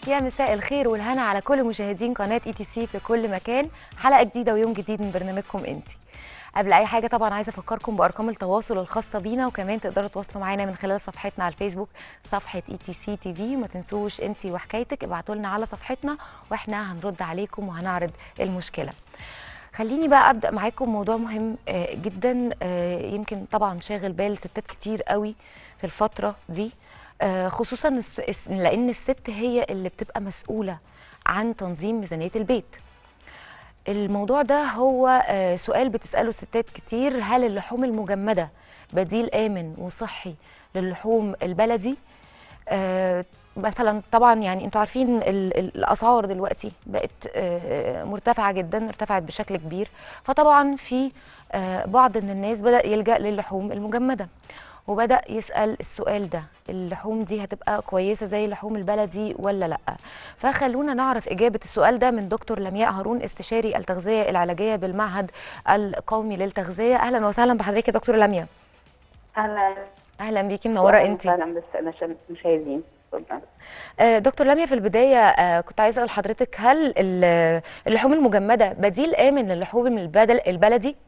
يا مساء الخير والهنا على كل مشاهدين قناه اي تي سي في كل مكان حلقه جديده ويوم جديد من برنامجكم انتي قبل اي حاجه طبعا عايزه افكركم بارقام التواصل الخاصه بينا وكمان تقدروا تواصلوا معانا من خلال صفحتنا على الفيسبوك صفحه اي تي سي تي في ما تنسوش انتي وحكايتك ابعتوا لنا على صفحتنا واحنا هنرد عليكم وهنعرض المشكله خليني بقى ابدا معاكم موضوع مهم آه، جدا آه، يمكن طبعا شاغل بال ستات كتير قوي في الفتره دي آه، خصوصا الس- الس- لان الست هي اللي بتبقى مسؤوله عن تنظيم ميزانيه البيت الموضوع ده هو آه، سؤال بتساله الستات كتير هل اللحوم المجمده بديل امن وصحي للحوم البلدي آه، مثلا طبعا يعني انتوا عارفين ال- ال- الاسعار دلوقتي بقت آه، مرتفعه جدا ارتفعت بشكل كبير فطبعا في آه، بعض من الناس بدا يلجا للحوم المجمده وبدا يسال السؤال ده اللحوم دي هتبقى كويسه زي اللحوم البلدي ولا لا فخلونا نعرف اجابه السؤال ده من دكتور لمياء هارون استشاري التغذيه العلاجيه بالمعهد القومي للتغذيه اهلا وسهلا بحضرتك يا دكتور لمياء اهلا اهلا بيكي منوره انت اهلا بالساده الشم- المشاهدين اتفضل. آه، دكتور لميا في البداية آه، كنت عايزة أسأل حضرتك هل ال- اللحوم المجمدة بديل آمن للحوم البدل البلدي؟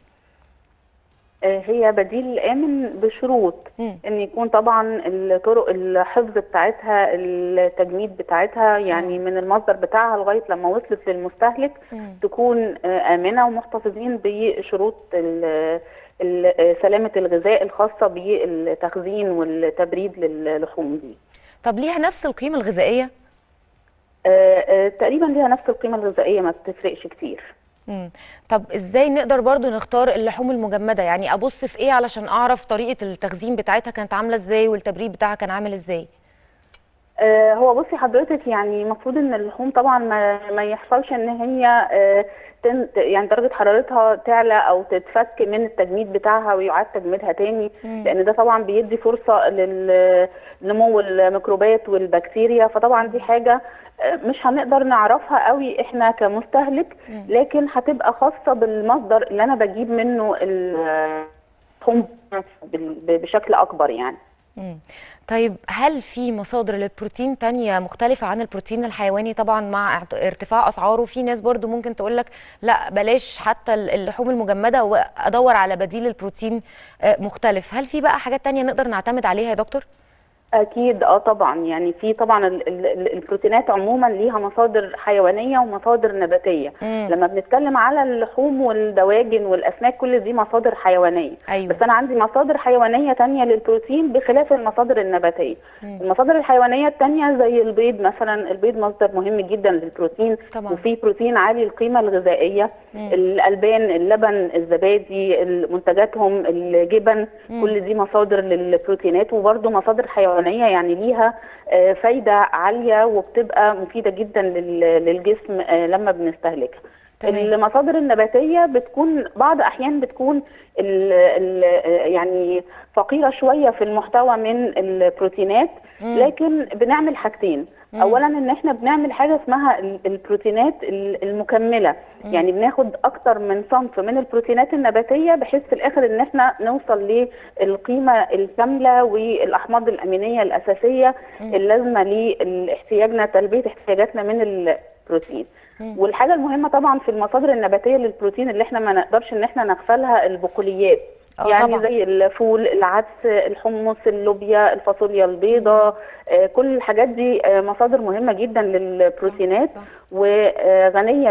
آه، هي بديل امن بشروط مم. ان يكون طبعا الطرق الحفظ بتاعتها التجميد بتاعتها يعني من المصدر بتاعها لغايه لما وصلت للمستهلك مم. تكون آه، امنه ومحتفظين بشروط ال- ال- سلامه الغذاء الخاصه بالتخزين والتبريد للحوم دي طب ليها نفس القيمة الغذائية؟ آه، آه، تقريبا ليها نفس القيمه الغذائيه ما بتفرقش كتير مم. طب ازاي نقدر برضو نختار اللحوم المجمدة؟ يعني أبص في إيه علشان أعرف طريقة التخزين بتاعتها كانت عاملة إزاي والتبريد بتاعها كان عامل إزاي؟ آه، هو بصي حضرتك يعني المفروض ان اللحوم طبعا ما, ما يحصلش ان هي آه، تن يعني درجة حرارتها تعلى او تتفك من التجميد بتاعها ويعاد تجميدها تاني مم. لان ده طبعا بيدي فرصة لنمو الميكروبات والبكتيريا فطبعا دي حاجة آه، مش هنقدر نعرفها قوي احنا كمستهلك مم. لكن هتبقى خاصة بالمصدر اللي انا بجيب منه اللحوم بال- بشكل اكبر يعني مم. طيب هل في مصادر للبروتين تانية مختلفة عن البروتين الحيواني طبعا مع اعت- ارتفاع أسعاره في ناس برضو ممكن تقولك لا بلاش حتى ال- اللحوم المجمدة وأدور على بديل البروتين آه، مختلف هل في بقى حاجات تانية نقدر نعتمد عليها يا دكتور؟ اكيد اه طبعا يعني في طبعا ال- ال- ال- البروتينات عموما ليها مصادر حيوانيه ومصادر نباتيه مم. لما بنتكلم على اللحوم والدواجن والاسماك كل دي مصادر حيوانيه أيوة. بس انا عندي مصادر حيوانيه تانية للبروتين بخلاف المصادر النباتيه مم. المصادر الحيوانيه التانية زي البيض مثلا البيض مصدر مهم جدا للبروتين طبعا. وفي بروتين عالي القيمه الغذائيه مم. الالبان اللبن الزبادي منتجاتهم الجبن مم. كل دي مصادر للبروتينات وبرده مصادر حيوانيه يعني ليها آه، فايده عاليه وبتبقى مفيده جدا لل- للجسم آه، لما بنستهلكها تمام. المصادر النباتيه بتكون بعض احيان بتكون ال ال يعني فقيره شويه في المحتوى من البروتينات مم. لكن بنعمل حاجتين مم. اولا ان احنا بنعمل حاجه اسمها ال- البروتينات ال- المكمله يعني بناخد اكتر من صنف من البروتينات النباتيه بحيث في الاخر ان احنا نوصل للقيمه الكامله والاحماض الامينيه الاساسيه اللازمه لاحتياجنا تلبيه احتياجاتنا من البروتين مم. والحاجه المهمه طبعا في المصادر النباتيه للبروتين اللي احنا ما نقدرش ان احنا نغفلها البقوليات آه يعني طبعاً. زي الفول العدس الحمص اللوبيا الفاصوليا البيضاء آه، كل الحاجات دي آه، مصادر مهمه جدا للبروتينات صح. وغنيه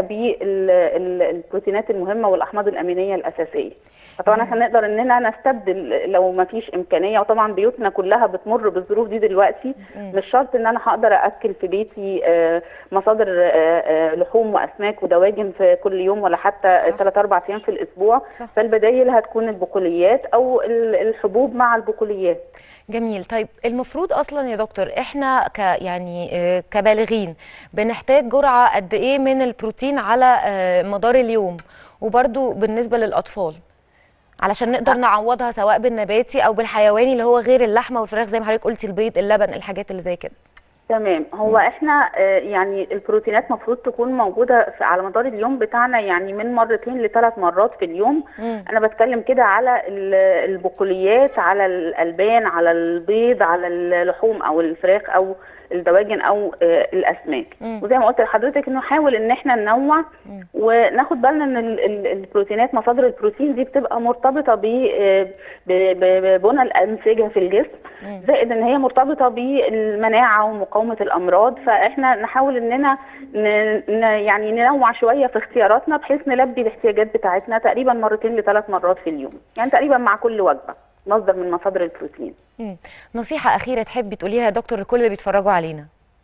بالبروتينات المهمه والاحماض الامينيه الاساسيه فطبعا احنا نقدر اننا نستبدل لو ما فيش امكانيه وطبعا بيوتنا كلها بتمر بالظروف دي دلوقتي مم. مش شرط ان انا هقدر اكل في بيتي آه، مصادر آه، آه، لحوم واسماك ودواجن في كل يوم ولا حتى صح. 3 4 ايام في الاسبوع صح. فالبدايل هتكون البقوليات او ال- الحبوب مع البقوليات جميل طيب المفروض اصلا يا دكتور احنا ك يعني آه، كبالغين بنحتاج جرعه قد ايه من البروتين على آه، مدار اليوم وبرده بالنسبه للاطفال علشان نقدر نعوضها سواء بالنباتي او بالحيواني اللي هو غير اللحمه والفراخ زي ما حضرتك قلتي البيض اللبن الحاجات اللي زي كده تمام هو احنا آه، يعني البروتينات المفروض تكون موجوده في على مدار اليوم بتاعنا يعني من مرتين لثلاث مرات في اليوم مم. انا بتكلم كده على ال- البقوليات على الالبان على البيض على اللحوم او الفراخ او الدواجن او آه، الاسماك مم. وزي ما قلت لحضرتك انه نحاول ان احنا ننوع مم. وناخد بالنا ان ال- ال- البروتينات مصادر البروتين دي بتبقى مرتبطه ب آه، ب- ب- ببنى الانسجه في الجسم مم. زائد ان هي مرتبطه بالمناعه ومقاومه الامراض فاحنا نحاول اننا ن- ن- يعني ننوع شويه في اختياراتنا بحيث نلبي الاحتياجات بتاعتنا تقريبا مرتين لثلاث مرات في اليوم يعني تقريبا مع كل وجبه مصدر من مصادر البروتين مم. نصيحة أخيرة تحبي تقوليها يا دكتور لكل اللي بيتفرجوا علينا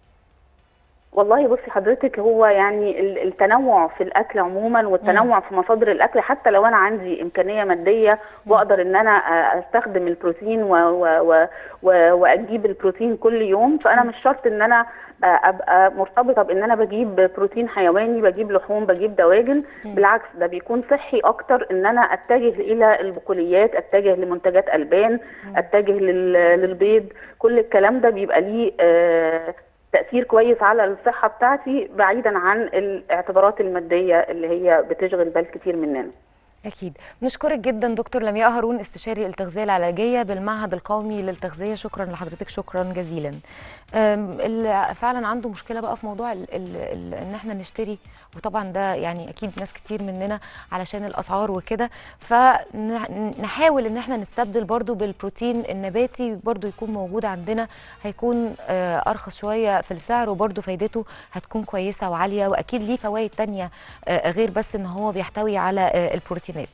والله بصي حضرتك هو يعني ال- التنوع في الاكل عموما والتنوع في مصادر الاكل حتى لو انا عندي امكانيه ماديه واقدر ان انا أ- استخدم البروتين و و و و واجيب البروتين كل يوم فانا مش شرط ان انا أ- ابقى مرتبطه بان انا بجيب بروتين حيواني بجيب لحوم بجيب دواجن بالعكس ده بيكون صحي اكتر ان انا اتجه الى البقوليات اتجه لمنتجات البان اتجه لل- للبيض كل الكلام ده بيبقى ليه آه، تأثير كويس على الصحة بتاعتي بعيدا عن الاعتبارات المادية اللي هي بتشغل بال كتير مننا أكيد نشكرك جدا دكتور لمياء هارون استشاري التغذية العلاجية بالمعهد القومي للتغذية شكرا لحضرتك شكرا جزيلا أم، اللي فعلا عنده مشكلة بقى في موضوع ال ال ال ان احنا نشتري وطبعا ده يعني اكيد ناس كتير مننا علشان الاسعار وكده فنحاول ان احنا نستبدل برضو بالبروتين النباتي برضو يكون موجود عندنا هيكون آه، ارخص شوية في السعر وبرضو فايدته هتكون كويسة وعالية واكيد ليه فوائد تانية آه، غير بس ان هو بيحتوي على آه، البروتينات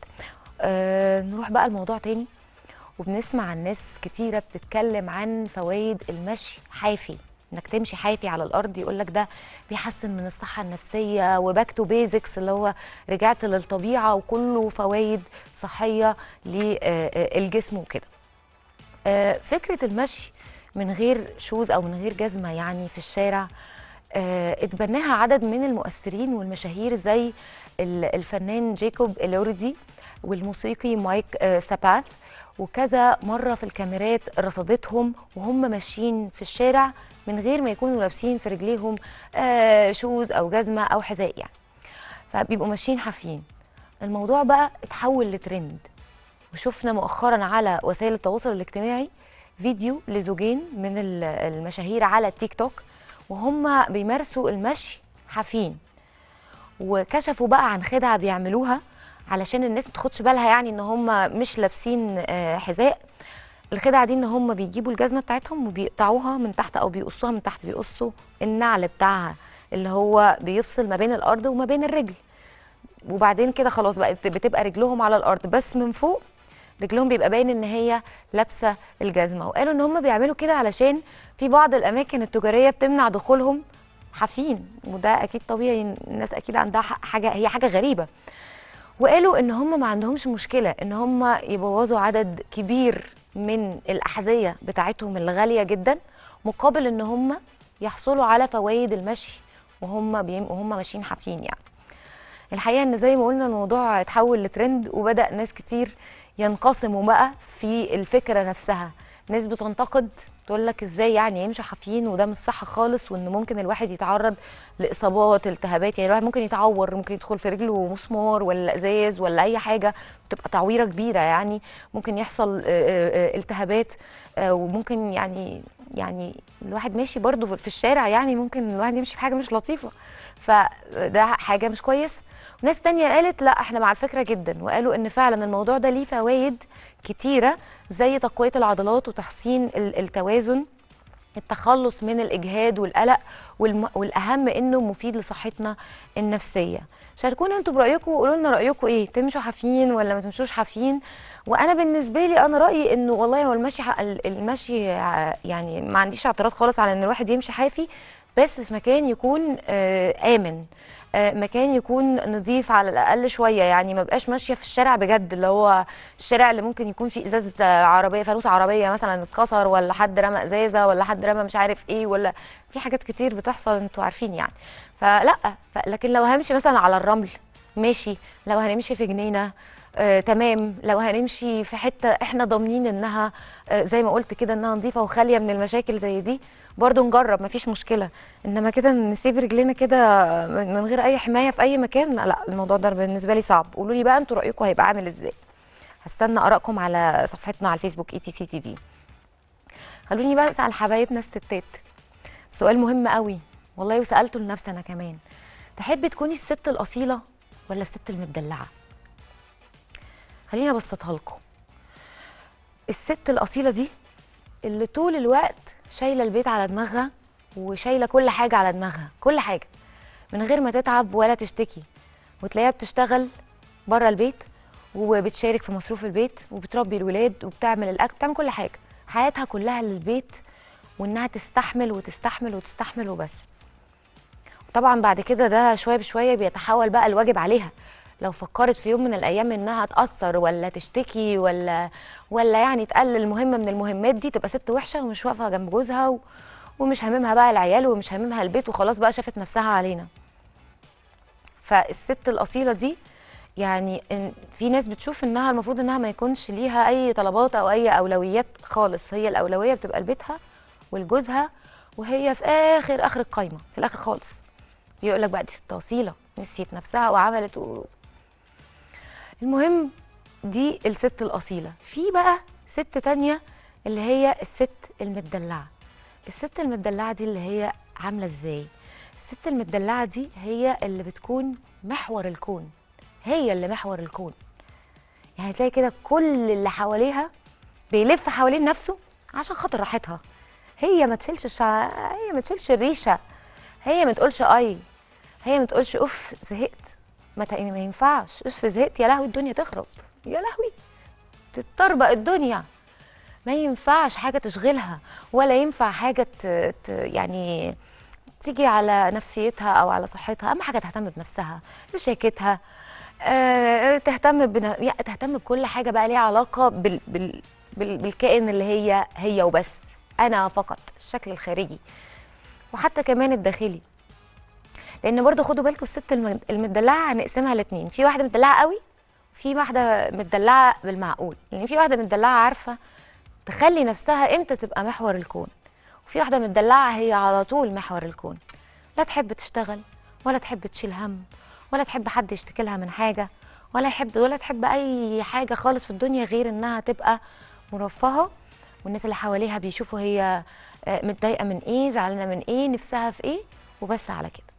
آه، نروح بقى لموضوع تاني وبنسمع عن ناس كتيرة بتتكلم عن فوائد المشي حافي انك تمشي حافي على الارض يقول لك ده بيحسن من الصحه النفسيه وباك تو بيزكس اللي هو رجعت للطبيعه وكله فوائد صحيه للجسم وكده آه، فكره المشي من غير شوز او من غير جزمه يعني في الشارع آه، اتبناها عدد من المؤثرين والمشاهير زي ال- الفنان جيكوب الوردي والموسيقي مايك آه، ساباث وكذا مرة في الكاميرات رصدتهم وهم ماشيين في الشارع من غير ما يكونوا لابسين في رجليهم آه، شوز أو جزمة أو حذاء يعني فبيبقوا ماشيين حافيين الموضوع بقى اتحول لترند وشفنا مؤخرا على وسائل التواصل الاجتماعي فيديو لزوجين من ال- المشاهير على التيك توك وهم بيمارسوا المشي حافين وكشفوا بقى عن خدعه بيعملوها علشان الناس ما تاخدش بالها يعني ان هم مش لابسين آه، حذاء الخدعه دي ان هم بيجيبوا الجزمه بتاعتهم وبيقطعوها من تحت او بيقصوها من تحت بيقصوا النعل بتاعها اللي هو بيفصل ما بين الارض وما بين الرجل وبعدين كده خلاص بقى بت- بتبقى رجلهم على الارض بس من فوق رجلهم بيبقى باين ان هي لابسه الجزمه وقالوا ان هم بيعملوا كده علشان في بعض الاماكن التجاريه بتمنع دخولهم حافين وده اكيد طبيعي الناس اكيد عندها ح- حاجه هي حاجه غريبه وقالوا ان هم ما عندهمش مشكله ان هم يبوظوا عدد كبير من الاحذيه بتاعتهم اللي غاليه جدا مقابل ان هم يحصلوا على فوائد المشي وهم بيم... وهم ماشيين حافين يعني الحقيقه ان زي ما قلنا الموضوع اتحول لترند وبدا ناس كتير ينقسموا بقى في الفكره نفسها ناس بتنتقد تقول لك ازاي يعني يمشوا حافيين وده مش صح خالص وان ممكن الواحد يتعرض لاصابات التهابات يعني الواحد ممكن يتعور ممكن يدخل في رجله مسمار ولا ازاز ولا اي حاجه تبقى تعويره كبيره يعني ممكن يحصل آه، آه، آه، التهابات آه، وممكن يعني يعني الواحد ماشي برضو في الشارع يعني ممكن الواحد يمشي في حاجه مش لطيفه فده حاجه مش كويسه وناس تانية قالت لا احنا مع الفكره جدا وقالوا ان فعلا الموضوع ده ليه فوائد كتيره زي تقويه العضلات وتحسين ال- التوازن التخلص من الاجهاد والقلق والم... والاهم انه مفيد لصحتنا النفسيه شاركونا انتوا برايكم وقولوا لنا رايكم ايه تمشوا حافيين ولا ما تمشوش حافيين وانا بالنسبه لي انا رايي انه والله هو المشي ح- ال- المشي ع- يعني ما عنديش اعتراض خالص على ان الواحد يمشي حافي بس في مكان يكون آه، امن آه، مكان يكون نظيف على الاقل شويه يعني ما بقاش ماشيه في الشارع بجد اللي هو الشارع اللي ممكن يكون فيه ازاز آه، عربيه فانوس عربيه مثلا اتكسر ولا حد رمى ازازه ولا حد رمى مش عارف ايه ولا في حاجات كتير بتحصل انتوا عارفين يعني فلا ف- لكن لو همشي مثلا على الرمل ماشي لو هنمشي في جنينه آه تمام لو هنمشي في حته احنا ضامنين انها آه زي ما قلت كده انها نظيفه وخاليه من المشاكل زي دي برضو نجرب مفيش مشكله انما كده نسيب رجلنا كده من من غير اي حمايه في اي مكان لا الموضوع ده بالنسبه لي صعب قولوا لي بقى انتوا رايكم هيبقى عامل ازاي هستنى ارائكم على صفحتنا على الفيسبوك اي تي سي تي في خلوني بقى اسال حبايبنا الستات سؤال مهم قوي والله وسالته لنفسي انا كمان تحبي تكوني الست الاصيله ولا الست المدلعه خليني ابسطها لكم الست الاصيله دي اللي طول الوقت شايله البيت على دماغها وشايله كل حاجه على دماغها كل حاجه من غير ما تتعب ولا تشتكي وتلاقيها بتشتغل بره البيت وبتشارك في مصروف البيت وبتربي الولاد وبتعمل الاكل بتعمل كل حاجه حياتها كلها للبيت وانها تستحمل وتستحمل وتستحمل وبس طبعا بعد كده ده شويه بشويه بيتحول بقى الواجب عليها لو فكرت في يوم من الايام انها تاثر ولا تشتكي ولا ولا يعني تقلل مهمه من المهمات دي تبقى ست وحشه ومش واقفه جنب جوزها و... ومش هاممها بقى العيال ومش هاممها البيت وخلاص بقى شافت نفسها علينا فالست الاصيله دي يعني إن في ناس بتشوف انها المفروض انها ما يكونش ليها اي طلبات او اي اولويات خالص هي الاولويه بتبقى لبيتها ولجوزها وهي في اخر اخر القايمه في الاخر خالص بيقول لك بقى دي ست اصيله نسيت نفسها وعملت و... المهم دي الست الاصيله في بقى ست تانية اللي هي الست المدلعه الست المدلعه دي اللي هي عامله ازاي الست المدلعه دي هي اللي بتكون محور الكون هي اللي محور الكون يعني تلاقي كده كل اللي حواليها بيلف حوالين نفسه عشان خاطر راحتها هي ما تشيلش الشع... هي ما تشيلش الريشه هي ما تقولش اي هي ما تقولش اوف زهقت ما, ت... ما ينفعش اوف زهقت يا لهوي الدنيا تخرب يا لهوي تتطربق الدنيا ما ينفعش حاجه تشغلها ولا ينفع حاجه ت... ت... يعني تيجي على نفسيتها او على صحتها اهم حاجه تهتم بنفسها بشيكتها آه، تهتم بنا... يعني تهتم بكل حاجه بقى ليها علاقه بال... بال... بال... بالكائن اللي هي هي وبس انا فقط الشكل الخارجي وحتى كمان الداخلي لان برضو خدوا بالكم الست الم- المدلعه هنقسمها لاتنين في واحده مدلعه قوي في واحده مدلعه بالمعقول لان في واحده مدلعه عارفه تخلي نفسها امتى تبقى محور الكون وفي واحده مدلعه هي على طول محور الكون لا تحب تشتغل ولا تحب تشيل هم ولا تحب حد يشتكي لها من حاجه ولا يحب ولا تحب اي حاجه خالص في الدنيا غير انها تبقى مرفهه والناس اللي حواليها بيشوفوا هي آه، متضايقه من ايه زعلانه من ايه نفسها في ايه وبس على كده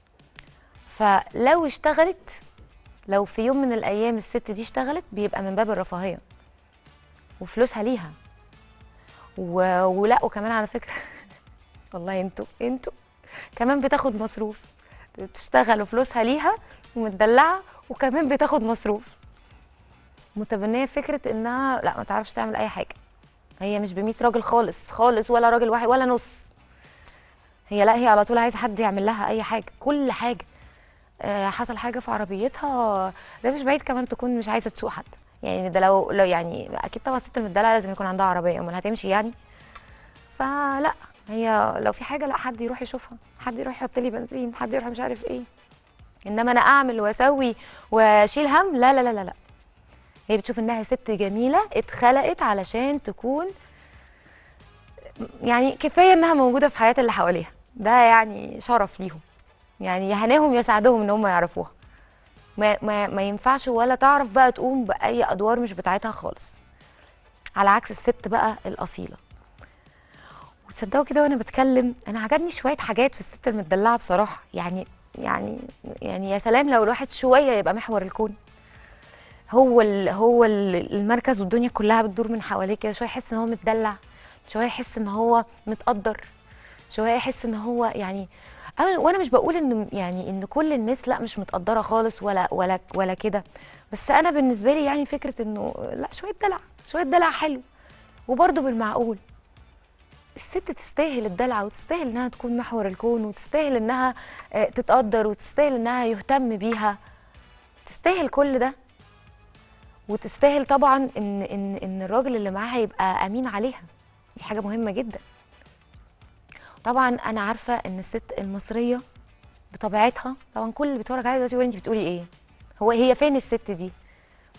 فلو اشتغلت لو في يوم من الايام الست دي اشتغلت بيبقى من باب الرفاهيه وفلوسها ليها و... ولا وكمان على فكره والله انتوا انتوا كمان بتاخد مصروف بتشتغل وفلوسها ليها ومتدلعه وكمان بتاخد مصروف متبنيه فكره انها لا ما تعرفش تعمل اي حاجه هي مش ب راجل خالص خالص ولا راجل واحد ولا نص هي لا هي على طول عايزه حد يعمل لها اي حاجه كل حاجه آه، حصل حاجه في عربيتها ده مش بعيد كمان تكون مش عايزه تسوق حد يعني ده لو لو يعني اكيد طبعا الست المدلعه لازم يكون عندها عربيه امال هتمشي يعني فلا هي لو في حاجه لا حد يروح يشوفها حد يروح يحط لي بنزين حد يروح مش عارف ايه انما انا اعمل واسوي واشيل هم لا لا لا لا لا هي بتشوف انها ست جميله اتخلقت علشان تكون يعني كفايه انها موجوده في حياه اللي حواليها ده يعني شرف ليهم يعني يهناهم يسعدهم ان هم يعرفوها ما, ما, ما ينفعش ولا تعرف بقى تقوم باي ادوار مش بتاعتها خالص على عكس الست بقى الاصيله وتصدقوا كده وانا بتكلم انا عجبني شويه حاجات في الست المدلعه بصراحه يعني يعني يعني يا سلام لو الواحد شويه يبقى محور الكون هو ال هو ال المركز والدنيا كلها بتدور من حواليه كده شويه يحس ان هو متدلع شويه يحس ان هو متقدر شويه يحس ان هو يعني أنا وانا مش بقول ان يعني ان كل الناس لا مش متقدره خالص ولا ولا ولا كده بس انا بالنسبه لي يعني فكره انه لا شويه دلع شويه دلع حلو وبرده بالمعقول الست تستاهل الدلع وتستاهل انها تكون محور الكون وتستاهل انها آه، تتقدر وتستاهل انها يهتم بيها تستاهل كل ده وتستاهل طبعا ان ان ان الراجل اللي معاها يبقى امين عليها دي حاجه مهمه جدا طبعا انا عارفه ان الست المصريه بطبيعتها طبعا كل اللي بيتفرج عليا دلوقتي يقول انت بتقولي ايه هو هي فين الست دي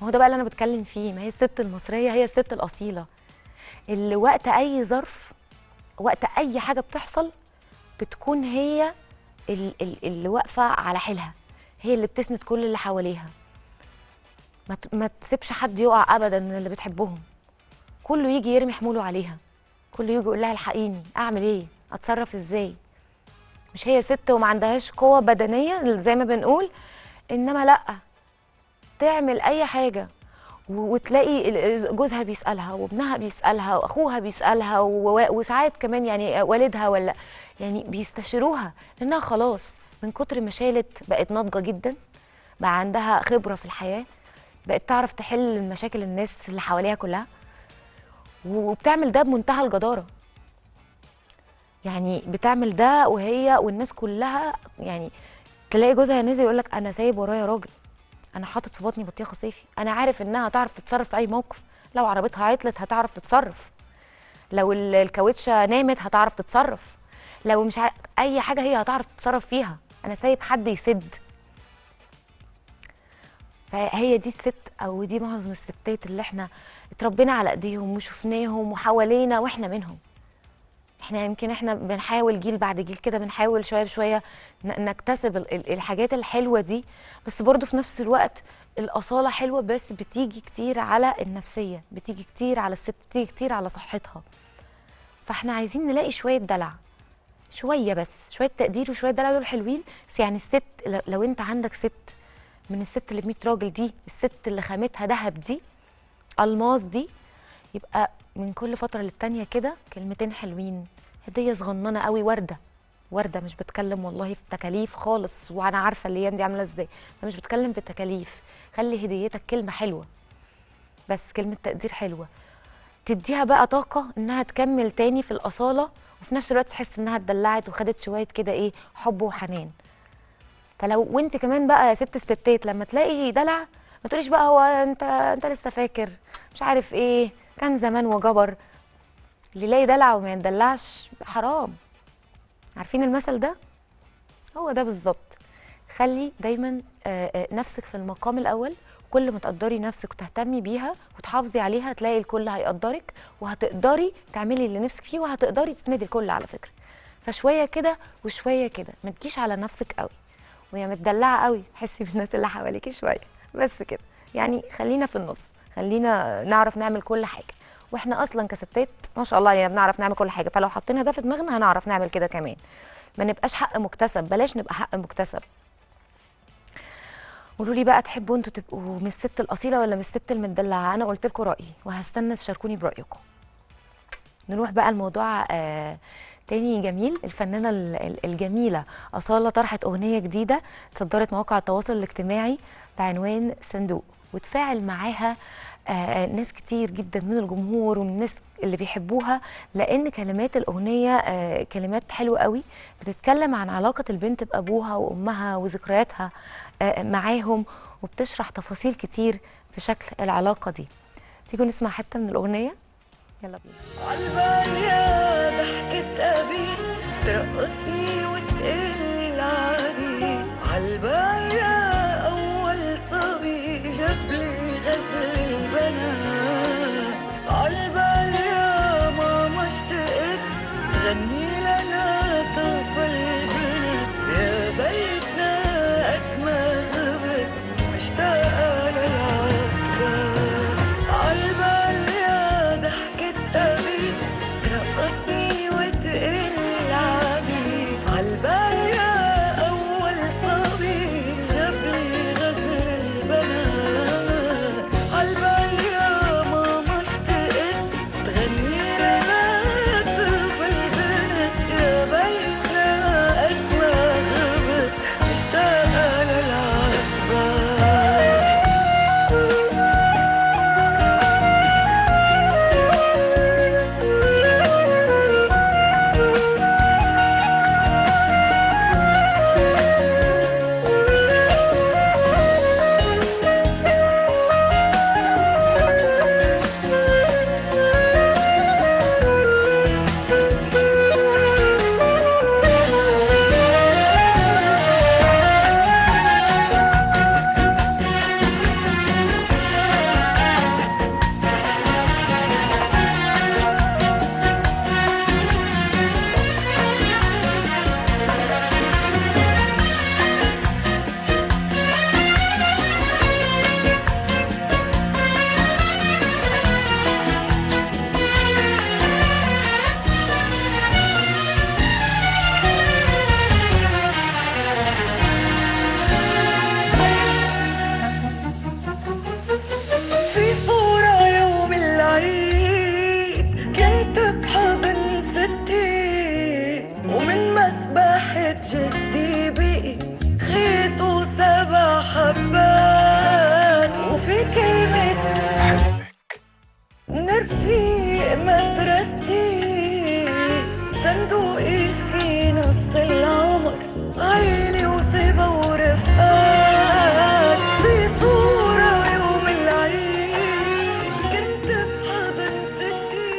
ما هو ده بقى اللي انا بتكلم فيه ما هي الست المصريه هي الست الاصيله اللي وقت اي ظرف وقت اي حاجه بتحصل بتكون هي ال- ال- اللي واقفه على حيلها هي اللي بتسند كل اللي حواليها ما ت- ما تسيبش حد يقع ابدا من اللي بتحبهم كله يجي يرمي حموله عليها كله يجي يقول لها الحقيني اعمل ايه اتصرف ازاي مش هي ست وما عندهاش قوه بدنيه زي ما بنقول انما لا تعمل اي حاجه و- وتلاقي ال- جوزها بيسالها وابنها بيسالها واخوها بيسالها و- وساعات كمان يعني والدها ولا يعني بيستشيروها لانها خلاص من كتر ما شالت بقت ناضجه جدا بقى عندها خبره في الحياه بقت تعرف تحل مشاكل الناس اللي حواليها كلها وبتعمل ده بمنتهى الجداره يعني بتعمل ده وهي والناس كلها يعني تلاقي جوزها نازل يقول لك انا سايب ورايا راجل انا حاطط في بطني بطيخه صيفي انا عارف انها تعرف تتصرف في اي موقف لو عربيتها عطلت هتعرف تتصرف لو ال- الكاوتشه نامت هتعرف تتصرف لو مش عارف اي حاجه هي هتعرف تتصرف فيها انا سايب حد يسد فهي دي الست او دي معظم الستات اللي احنا اتربينا على ايديهم وشفناهم وحوالينا واحنا منهم احنا يمكن احنا بنحاول جيل بعد جيل كده بنحاول شويه بشويه ن- نكتسب ال- ال- الحاجات الحلوه دي بس برضو في نفس الوقت الاصاله حلوه بس بتيجي كتير على النفسيه بتيجي كتير على الست بتيجي كتير على صحتها فاحنا عايزين نلاقي شويه دلع شويه بس شويه تقدير وشويه دلع دول حلوين بس يعني الست ل- لو انت عندك ست من الست اللي ب 100 راجل دي الست اللي خامتها ذهب دي الماس دي يبقى من كل فتره للتانيه كده كلمتين حلوين هديه صغننه قوي ورده ورده مش بتكلم والله في تكاليف خالص وانا عارفه الايام دي عامله ازاي انا مش بتكلم في تكاليف خلي هديتك كلمه حلوه بس كلمه تقدير حلوه تديها بقى طاقه انها تكمل تاني في الاصاله وفي نفس الوقت تحس انها اتدلعت وخدت شويه كده ايه حب وحنان فلو وانت كمان بقى يا ست الستات لما تلاقي دلع ما تقوليش بقى هو انت انت لسه فاكر مش عارف ايه كان زمان وجبر اللي يلاقي دلع وما يندلعش حرام عارفين المثل ده هو ده بالظبط خلي دايما آه، آه، نفسك في المقام الاول كل ما تقدري نفسك وتهتمي بيها وتحافظي عليها تلاقي الكل هيقدرك وهتقدري تعملي اللي نفسك فيه وهتقدري تسندي الكل على فكره فشويه كده وشويه كده ما تجيش على نفسك قوي وهي متدلعه قوي حسي بالناس اللي حواليكي شويه بس كده يعني خلينا في النص خلينا نعرف نعمل كل حاجه واحنا اصلا كستات ما شاء الله يعني بنعرف نعمل كل حاجه فلو حطينا ده في دماغنا هنعرف نعمل كده كمان ما نبقاش حق مكتسب بلاش نبقى حق مكتسب قولوا لي بقى تحبوا انتوا تبقوا من الست الاصيله ولا من الست المدلعه انا قلت لكم رايي وهستنى تشاركوني برايكم نروح بقى الموضوع آه تاني جميل الفنانة ال- ال- الجميلة أصالة طرحت أغنية جديدة صدرت مواقع التواصل الاجتماعي بعنوان صندوق وتفاعل معاها آه ناس كتير جدا من الجمهور ومن الناس اللي بيحبوها لأن كلمات الأغنية آه كلمات حلوة قوي بتتكلم عن علاقة البنت بأبوها وأمها وذكرياتها آه معاهم وبتشرح تفاصيل كتير في شكل العلاقة دي تيجوا نسمع حتة من الأغنية يلا بينا عالبالية ضحكة أبي ترقصني وتقلي العبي عالبالية أول صبي جابلي غزل البنات عالبالية ماما اشتقت غني لنا طفل البنت يا بيتنا قد ما غبت مشتاقة للعتبات عالبالية ضحكة أبي ترقصني وتقل عبي عالبالية أول صبي مدرستي صندوقي في نص العمر عيلي وصيبة ورفقات في صورة يوم العيد كنت بحضن ستي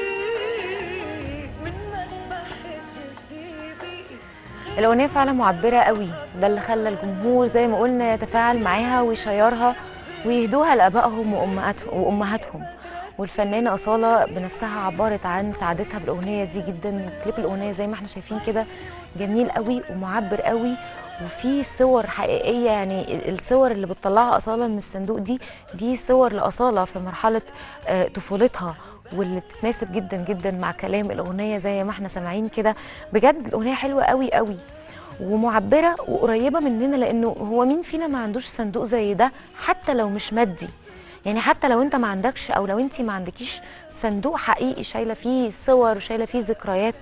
من مسبحة جدي بي الاغنيه فعلا معبره قوي ده اللي خلى الجمهور زي ما قلنا يتفاعل معاها ويشيرها ويهدوها لابائهم وامهاتهم وامهاتهم والفنانه اصاله بنفسها عبرت عن سعادتها بالاغنيه دي جدا كليب الاغنيه زي ما احنا شايفين كده جميل قوي ومعبر قوي وفي صور حقيقيه يعني الصور اللي بتطلعها اصاله من الصندوق دي دي صور لاصاله في مرحله آه، طفولتها واللي بتتناسب جدا جدا مع كلام الاغنيه زي ما احنا سامعين كده بجد الاغنيه حلوه قوي قوي ومعبره وقريبه مننا لانه هو مين فينا ما عندوش صندوق زي ده حتى لو مش مادي يعني حتى لو انت ما عندكش او لو انت ما عندكيش صندوق حقيقي شايله فيه صور وشايله فيه ذكريات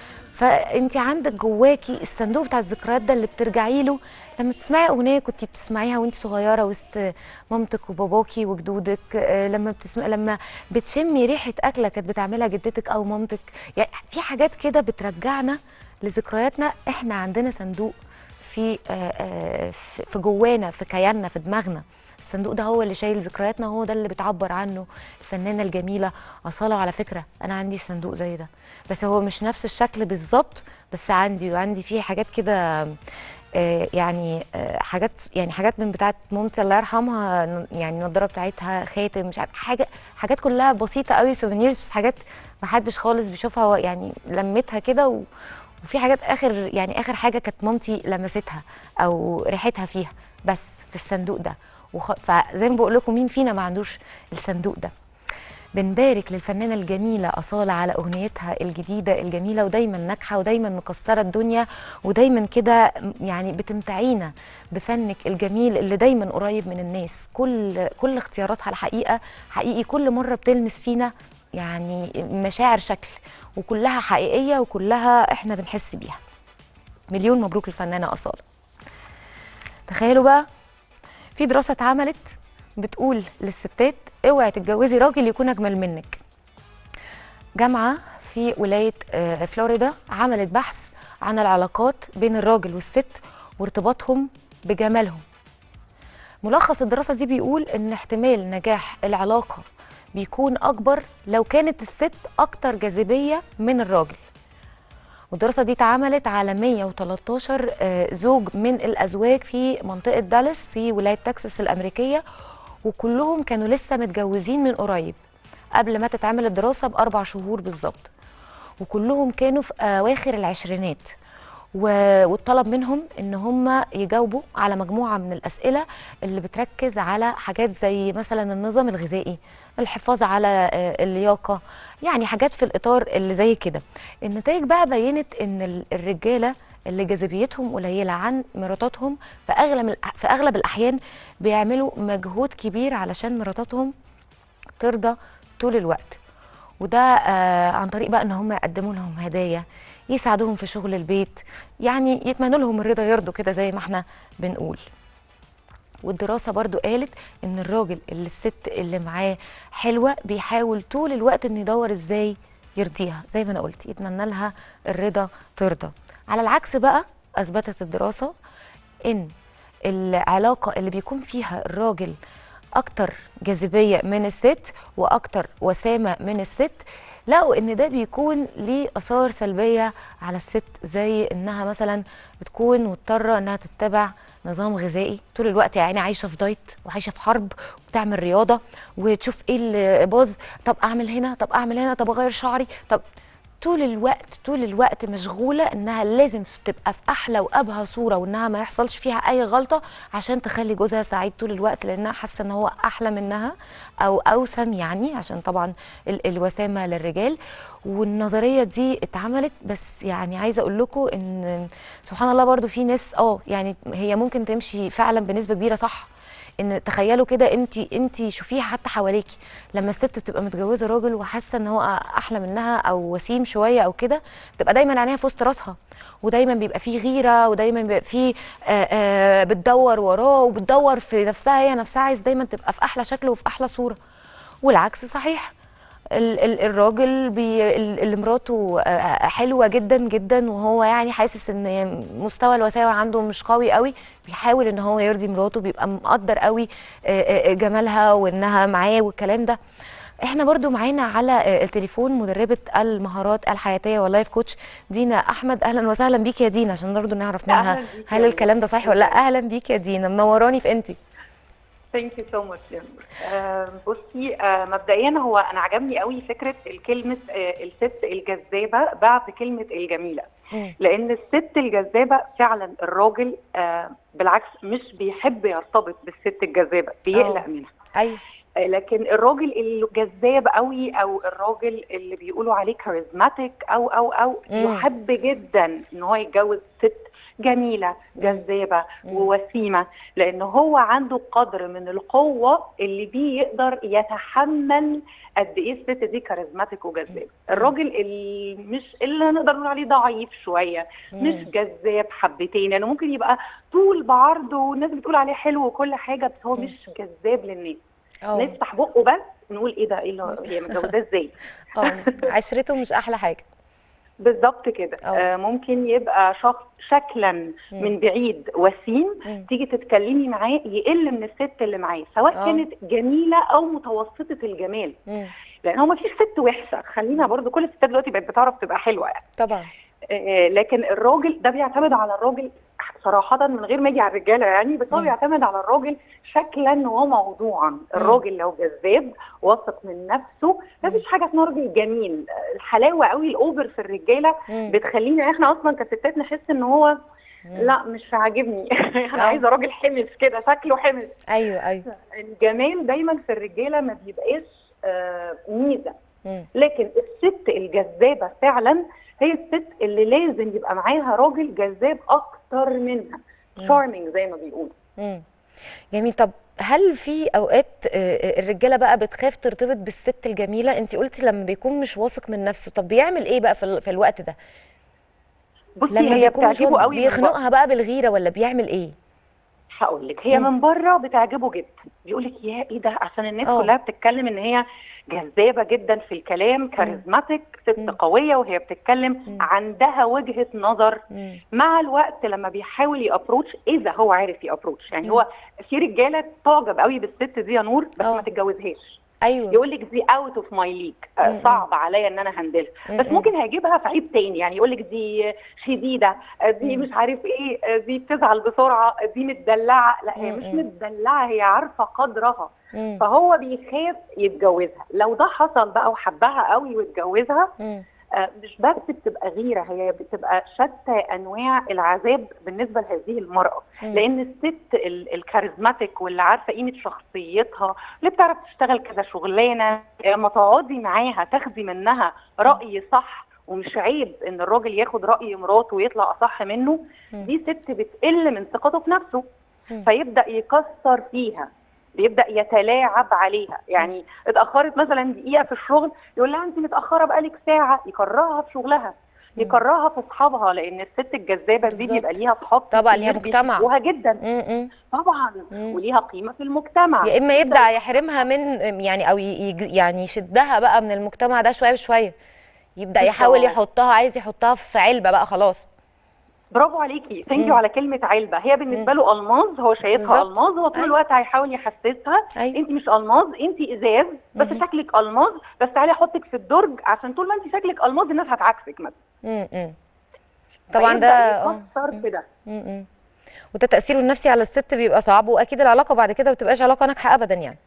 فانت عندك جواكي الصندوق بتاع الذكريات ده اللي بترجعي له لما تسمعي اغنيه كنت بتسمعيها وانت صغيره وسط مامتك وباباكي وجدودك آه، لما بتسمع لما بتشمي ريحه اكله كانت بتعملها جدتك او مامتك يعني في حاجات كده بترجعنا لذكرياتنا احنا عندنا صندوق في آه، آه، في في جوانا في كياننا في دماغنا الصندوق ده هو اللي شايل ذكرياتنا هو ده اللي بتعبر عنه الفنانه الجميله اصاله على فكره انا عندي صندوق زي ده بس هو مش نفس الشكل بالظبط بس عندي وعندي فيه حاجات كده آه، يعني آه، حاجات يعني حاجات من بتاعه مامتي الله يرحمها ن- يعني النضاره بتاعتها خاتم مش عارف حاجه حاجات كلها بسيطه قوي سوفينيرز بس حاجات ما حدش خالص بيشوفها هو يعني لمتها كده و وفي حاجات اخر يعني اخر حاجه كانت مامتي لمستها او ريحتها فيها بس في الصندوق ده وخ... فزي ما بقول لكم مين فينا ما عندوش الصندوق ده بنبارك للفنانة الجميلة أصالة على أغنيتها الجديدة الجميلة ودايما ناجحة ودايما مكسرة الدنيا ودايما كده يعني بتمتعينا بفنك الجميل اللي دايما قريب من الناس كل كل اختياراتها الحقيقة حقيقي كل مرة بتلمس فينا يعني مشاعر شكل وكلها حقيقية وكلها احنا بنحس بيها مليون مبروك للفنانة أصالة تخيلوا بقى في دراسة اتعملت بتقول للستات اوعي تتجوزي راجل يكون اجمل منك جامعه في ولايه آه، فلوريدا عملت بحث عن العلاقات بين الراجل والست وارتباطهم بجمالهم ملخص الدراسه دي بيقول ان احتمال نجاح العلاقه بيكون اكبر لو كانت الست اكتر جاذبيه من الراجل والدراسه دي اتعملت على 113 آه، زوج من الازواج في منطقه دالاس في ولايه تكساس الامريكيه وكلهم كانوا لسه متجوزين من قريب قبل ما تتعمل الدراسه باربع شهور بالظبط وكلهم كانوا في اواخر العشرينات و- والطلب منهم ان هم يجاوبوا على مجموعه من الاسئله اللي بتركز على حاجات زي مثلا النظام الغذائي الحفاظ على آه، اللياقه يعني حاجات في الاطار اللي زي كده النتائج بقى بينت ان ال- الرجاله اللي جاذبيتهم قليله عن مراتاتهم في اغلب الأح- في اغلب الاحيان بيعملوا مجهود كبير علشان مراتاتهم ترضى طول الوقت وده آه عن طريق بقى ان هم يقدموا لهم هدايا يساعدوهم في شغل البيت يعني يتمنوا لهم الرضا يرضوا كده زي ما احنا بنقول والدراسة برضو قالت ان الراجل اللي الست اللي معاه حلوة بيحاول طول الوقت انه يدور ازاي يرضيها زي ما انا قلت يتمنى لها الرضا ترضى على العكس بقى اثبتت الدراسة ان العلاقة اللي بيكون فيها الراجل اكتر جاذبية من الست واكتر وسامة من الست لقوا ان ده بيكون ليه اثار سلبية على الست زي انها مثلا بتكون مضطرة انها تتبع نظام غذائي طول الوقت يعني عايشه في دايت وعايشه في حرب وبتعمل رياضه وتشوف ايه اللي باظ طب اعمل هنا طب اعمل هنا طب اغير شعري طب طول الوقت طول الوقت مشغوله انها لازم تبقى في احلى وابهى صوره وانها ما يحصلش فيها اي غلطه عشان تخلي جوزها سعيد طول الوقت لانها حاسه ان هو احلى منها او اوسم يعني عشان طبعا ال- الوسامه للرجال والنظريه دي اتعملت بس يعني عايزه اقول لكم ان سبحان الله برضو في ناس اه يعني هي ممكن تمشي فعلا بنسبه كبيره صح ان تخيلوا كده انت انت شوفيها حتى حواليكي لما الست بتبقى متجوزه راجل وحاسه ان هو احلى منها او وسيم شويه او كده بتبقى دايما عينيها في وسط راسها ودايما بيبقى فيه غيره ودايما بيبقى فيه آه، آه، بتدور وراه وبتدور في نفسها هي نفسها عايز دايما تبقى في احلى شكل وفي احلى صوره والعكس صحيح ال- ال- الراجل بي ال- اللي مراته آه، حلوه جدا جدا وهو يعني حاسس ان مستوى الوساوة عنده مش قوي قوي بيحاول ان هو يرضي مراته بيبقى مقدر قوي آه، آه، جمالها وانها معاه والكلام ده احنا برضو معانا على آه، التليفون مدربة المهارات الحياتية واللايف كوتش دينا احمد اهلا وسهلا بيك يا دينا عشان برضو نعرف منها أهلاً بيك هل يا الكلام ده صحيح ولا لا اهلا بيك يا دينا منوراني في انتي ثانك يو سو ماتش بصي آه، مبدئيا هو انا عجبني قوي فكره الكلمه آه، الست الجذابه بعد كلمه الجميله لان الست الجذابه فعلا الراجل آه، بالعكس مش بيحب يرتبط بالست الجذابه بيقلق آه. منها ايوه آه، لكن الراجل الجذاب قوي او الراجل اللي بيقولوا عليه كاريزماتيك او او او مم. يحب جدا ان هو يتجوز ست جميله جذابه ووسيمه لان هو عنده قدر من القوه اللي بيه يقدر يتحمل قد ايه الست دي كاريزماتيك وجذاب الراجل اللي مش اللي نقدر نقول عليه ضعيف شويه مش جذاب حبتين يعني ممكن يبقى طول بعرضه والناس بتقول عليه حلو وكل حاجه بس هو مش جذاب للناس اه نفتح بقه بس نقول ايه ده ايه اللي هي متجوزاه ازاي اه عشرته مش احلى حاجه بالظبط كده أه. آه ممكن يبقى شخص شكلا من بعيد وسيم مم. تيجي تتكلمي معاه يقل من الست اللي معاه سواء أه. كانت جميله او متوسطه الجمال مم. لان هو ما فيش ست وحشه خلينا برضو كل الستات دلوقتي بقت بتعرف تبقى حلوه يعني طبعا آه، لكن الراجل ده بيعتمد على الراجل صراحة من غير ما يجي على الرجالة يعني بس هو مم. بيعتمد على الراجل شكلا وموضوعا الراجل لو جذاب واثق من نفسه مفيش حاجة اسمها راجل جميل آه، الحلاوة قوي الأوفر في الرجالة مم. بتخلينا احنا أصلا كستات نحس إن هو لا مش عاجبني انا آه. عايزة راجل حمص كده شكله حمص ايوه ايوه الجمال دايما في الرجالة ما بيبقاش آه، ميزة مم. لكن الست الجذابه فعلا هي الست اللي لازم يبقى معاها راجل جذاب اكتر منها شارمينج زي ما بيقولوا مم. جميل طب هل في اوقات آه، الرجاله بقى بتخاف ترتبط بالست الجميله انت قلتي لما بيكون مش واثق من نفسه طب بيعمل ايه بقى في, ال- في الوقت ده بصي لما هي بيكون مش بتعجبه واثق قوي من بره. بيخنقها بقى بالغيره ولا بيعمل ايه هقول لك هي مم. من بره بتعجبه جدا بيقول لك يا ايه ده عشان الناس آه. كلها بتتكلم ان هي جذابه جدا في الكلام كاريزماتيك ست مم. قويه وهي بتتكلم مم. عندها وجهه نظر مم. مع الوقت لما بيحاول يابروتش اذا هو عارف يابروتش يعني مم. هو في رجاله تعجب قوي بالست دي يا نور بس آه. ما تتجوزهاش ايوه يقول لك دي اوت اوف ماي ليج مم. صعب عليا ان انا هندلها بس مم. ممكن هيجيبها في عيب تاني يعني يقول لك دي شديده آه، دي مم. مش عارف ايه آه، دي بتزعل بسرعه آه، دي متدلعه لا هي مم. مش مم. متدلعه هي عارفه قدرها مم. فهو بيخاف يتجوزها لو ده حصل بقى وحبها قوي واتجوزها مم. آه، مش بس بتبقى غيره هي بتبقى شتى انواع العذاب بالنسبه لهذه المراه مم. لان الست ال- الكاريزماتيك واللي عارفه قيمه شخصيتها اللي بتعرف تشتغل كذا شغلانه لما تقعدي معاها تاخدي منها راي صح ومش عيب ان الراجل ياخد راي مراته ويطلع اصح منه مم. دي ست بتقل من ثقته في نفسه مم. فيبدا يكسر فيها بيبدا يتلاعب عليها يعني اتاخرت مثلا دقيقه في الشغل يقول لها انت متاخره بقالك ساعه يكرهها في شغلها يكرهها في اصحابها لان الست الجذابه دي بالظبط. بيبقى ليها اصحاب طبعا كتير ليها مجتمع. بيحبوها جدا مم. مم. طبعا مم. وليها قيمه في المجتمع يا اما يبدا يحرمها من يعني او ي- يج- يعني يشدها بقى من المجتمع ده شويه بشويه يبدا يحاول بالظبط. يحطها عايز يحطها في علبه بقى خلاص برافو عليكي ثانك مم. يو على كلمه علبه هي بالنسبه له الماظ هو شايفها بالظبط. الماظ هو طول أيوة. الوقت هيحاول يحسسها أيوة. انت مش الماظ انت ازاز بس مهم. شكلك الماظ بس تعالي احطك في الدرج عشان طول ما انت شكلك الماظ الناس هتعكسك مثلا مم. مم. طبعا فيبدأ ده آه. يكسر في ده مم. مم. وده تاثيره النفسي على الست بيبقى صعب واكيد العلاقه بعد كده ما بتبقاش علاقه ناجحه ابدا يعني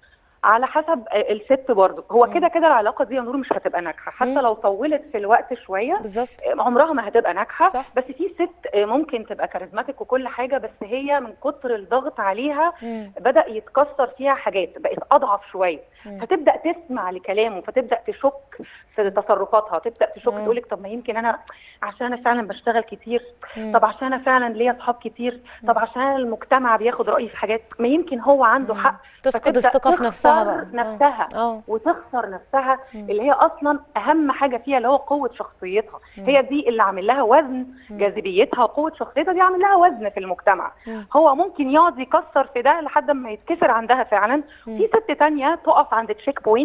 على حسب آه، الست برضه هو مم. كده كده العلاقه دي يا نور مش هتبقى ناجحه حتى مم. لو طولت في الوقت شويه بالظبط آه، عمرها ما هتبقى ناجحه صح. بس في ست آه، ممكن تبقى كاريزماتيك وكل حاجه بس هي من كتر الضغط عليها مم. بدا يتكسر فيها حاجات بقت اضعف شويه مم. فتبدا تسمع لكلامه فتبدا تشك في تصرفاتها تبدا تشك مم. تقول لك طب ما يمكن انا عشان انا فعلا بشتغل كتير مم. طب عشان انا فعلا ليا اصحاب كتير طب عشان المجتمع بياخد رايي في حاجات ما يمكن هو عنده مم. حق تفقد فتبدأ الثقه في نفسها تخسر بقى نفسها اه وتخسر نفسها مم. اللي هي اصلا اهم حاجه فيها اللي هو قوه شخصيتها هي دي اللي عامل لها وزن جاذبيتها وقوه شخصيتها دي عامل لها وزن في المجتمع مم. هو ممكن يقعد يكسر في ده لحد ما يتكسر عندها فعلا مم. في ست تانية تقف عند تشيك بوينت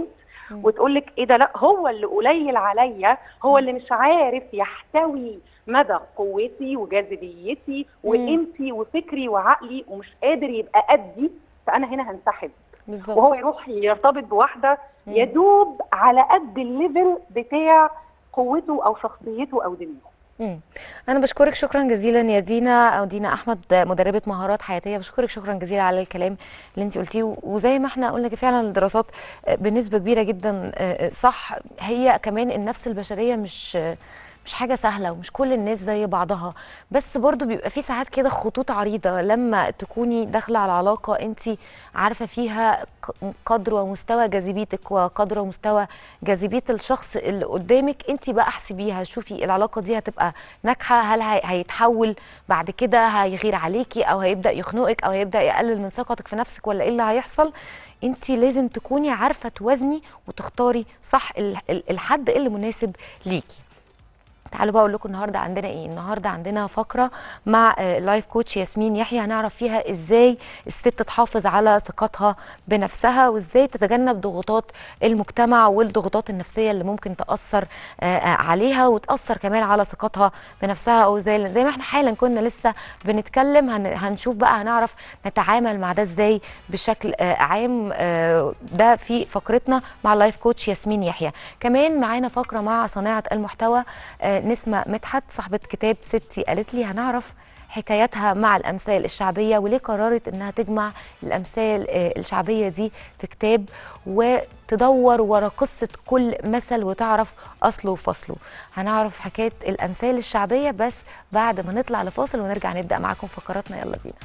وتقول لك ايه ده لا هو اللي قليل عليا هو اللي مش عارف يحتوي مدى قوتي وجاذبيتي وقيمتي وفكري وعقلي ومش قادر يبقى قدي فانا هنا هنسحب بالظبط وهو يروح يرتبط بواحده يدوب على قد الليفل بتاع قوته او شخصيته او دنيته مم. انا بشكرك شكرا جزيلا يا دينا او دينا احمد مدربه مهارات حياتيه بشكرك شكرا جزيلا على الكلام اللي انت قلتيه وزي ما احنا قلنا كده فعلا الدراسات بنسبه كبيره جدا صح هي كمان النفس البشريه مش مش حاجة سهلة ومش كل الناس زي بعضها بس برضو بيبقى في ساعات كده خطوط عريضة لما تكوني داخلة على علاقة انت عارفة فيها قدر ومستوى جاذبيتك وقدر ومستوى جاذبية الشخص اللي قدامك انت بقى احسبيها شوفي العلاقة دي هتبقى ناجحة هل هيتحول بعد كده هيغير عليكي او هيبدأ يخنقك او هيبدأ يقلل من ثقتك في نفسك ولا ايه اللي هيحصل انت لازم تكوني عارفة توازني وتختاري صح الحد اللي مناسب ليكي تعالوا بقى اقول لكم النهارده عندنا ايه النهارده عندنا فقره مع لايف كوتش ياسمين يحيى هنعرف فيها ازاي الست تحافظ على ثقتها بنفسها وازاي تتجنب ضغوطات المجتمع والضغوطات النفسيه اللي ممكن تاثر عليها وتاثر كمان على ثقتها بنفسها او زي زي ما احنا حالا كنا لسه بنتكلم هنشوف بقى هنعرف نتعامل مع ده ازاي بشكل عام ده في فقرتنا مع لايف كوتش ياسمين يحيى كمان معانا فقره مع صناعه المحتوى نسمة مدحت صاحبة كتاب ستي قالت لي هنعرف حكاياتها مع الأمثال الشعبية وليه قررت إنها تجمع الأمثال الشعبية دي في كتاب وتدور ورا قصة كل مثل وتعرف أصله وفصله هنعرف حكاية الأمثال الشعبية بس بعد ما نطلع لفاصل ونرجع نبدأ معاكم فقراتنا يلا بينا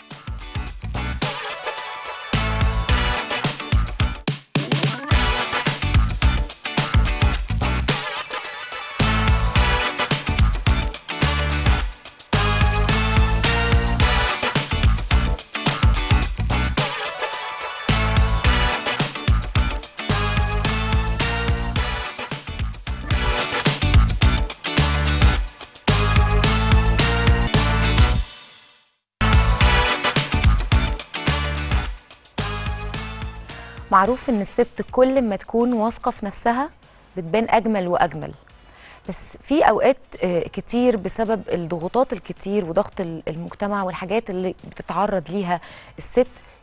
معروف ان الست كل ما تكون واثقه في نفسها بتبان اجمل واجمل بس في اوقات كتير بسبب الضغوطات الكتير وضغط المجتمع والحاجات اللي بتتعرض ليها الست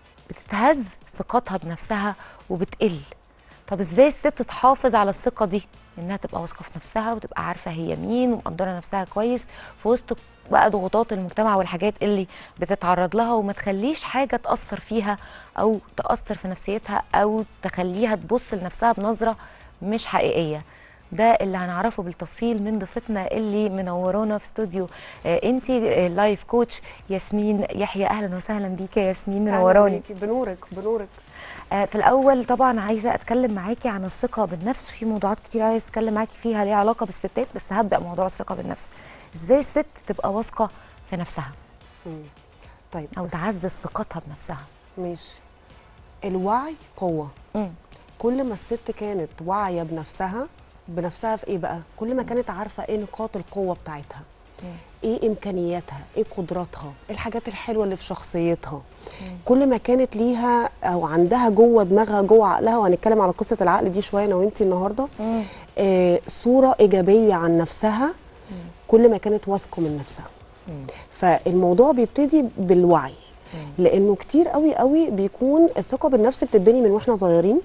بتتهز ثقتها بنفسها وبتقل طب ازاي الست تحافظ على الثقه دي انها تبقى واثقه في نفسها وتبقى عارفه هي مين ومقدره نفسها كويس في وسط بقى ضغوطات المجتمع والحاجات اللي بتتعرض لها وما تخليش حاجه تاثر فيها او تاثر في نفسيتها او تخليها تبص لنفسها بنظره مش حقيقيه ده اللي هنعرفه بالتفصيل من ضيفتنا اللي منورانا في استوديو آه انت آه لايف كوتش ياسمين يحيى اهلا وسهلا بيكي يا ياسمين منوراني بنورك بنورك آه في الاول طبعا عايزه اتكلم معاكي عن الثقه بالنفس في موضوعات كتير عايزه اتكلم معاكي فيها ليها علاقه بالستات بس هبدا موضوع الثقه بالنفس ازاي الست تبقى واثقه في نفسها مم. طيب او بس- تعزز ثقتها بنفسها ماشي الوعي قوه مم. كل ما الست كانت واعيه بنفسها بنفسها في ايه بقى كل ما كانت عارفه ايه نقاط القوه بتاعتها ايه امكانياتها ايه قدراتها ايه الحاجات الحلوه اللي في شخصيتها كل ما كانت ليها او عندها جوه دماغها جوه عقلها وهنتكلم على قصه العقل دي شويه انا وانتي النهارده آه صوره ايجابيه عن نفسها كل ما كانت واثقه من نفسها فالموضوع بيبتدي بالوعي لانه كتير قوي قوي بيكون الثقه بالنفس بتتبني من واحنا صغيرين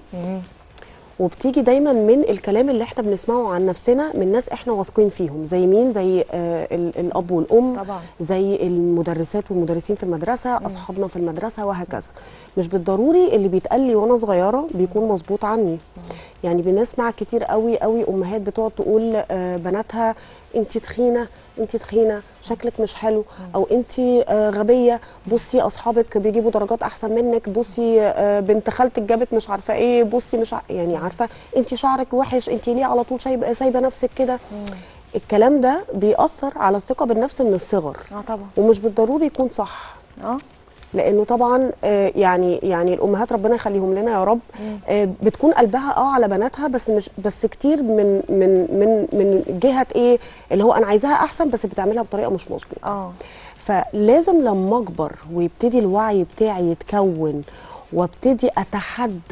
وبتيجي دايما من الكلام اللي احنا بنسمعه عن نفسنا من ناس احنا واثقين فيهم زي مين زي آه ال- الاب والام طبعا. زي المدرسات والمدرسين في المدرسه اصحابنا في المدرسه وهكذا مش بالضروري اللي بيتقال لي وانا صغيره بيكون مظبوط عني يعني بنسمع كتير قوي قوي امهات بتقعد تقول آه بناتها انت تخينه انت تخينه شكلك مش حلو او انت آه غبيه بصي اصحابك بيجيبوا درجات احسن منك بصي آه بنت خالتك جابت مش عارفه ايه بصي مش ع... يعني عارفه انت شعرك وحش انت ليه على طول سايبه سايبه نفسك كده الكلام ده بيأثر على الثقه بالنفس من الصغر اه طبعا ومش بالضروري يكون صح اه لانه طبعا آه، يعني يعني الامهات ربنا يخليهم لنا يا رب آه، بتكون قلبها اه على بناتها بس مش بس كتير من من من من جهه ايه اللي هو انا عايزاها احسن بس بتعملها بطريقه مش مظبوطه اه فلازم لما اكبر ويبتدي الوعي بتاعي يتكون وابتدي اتحدى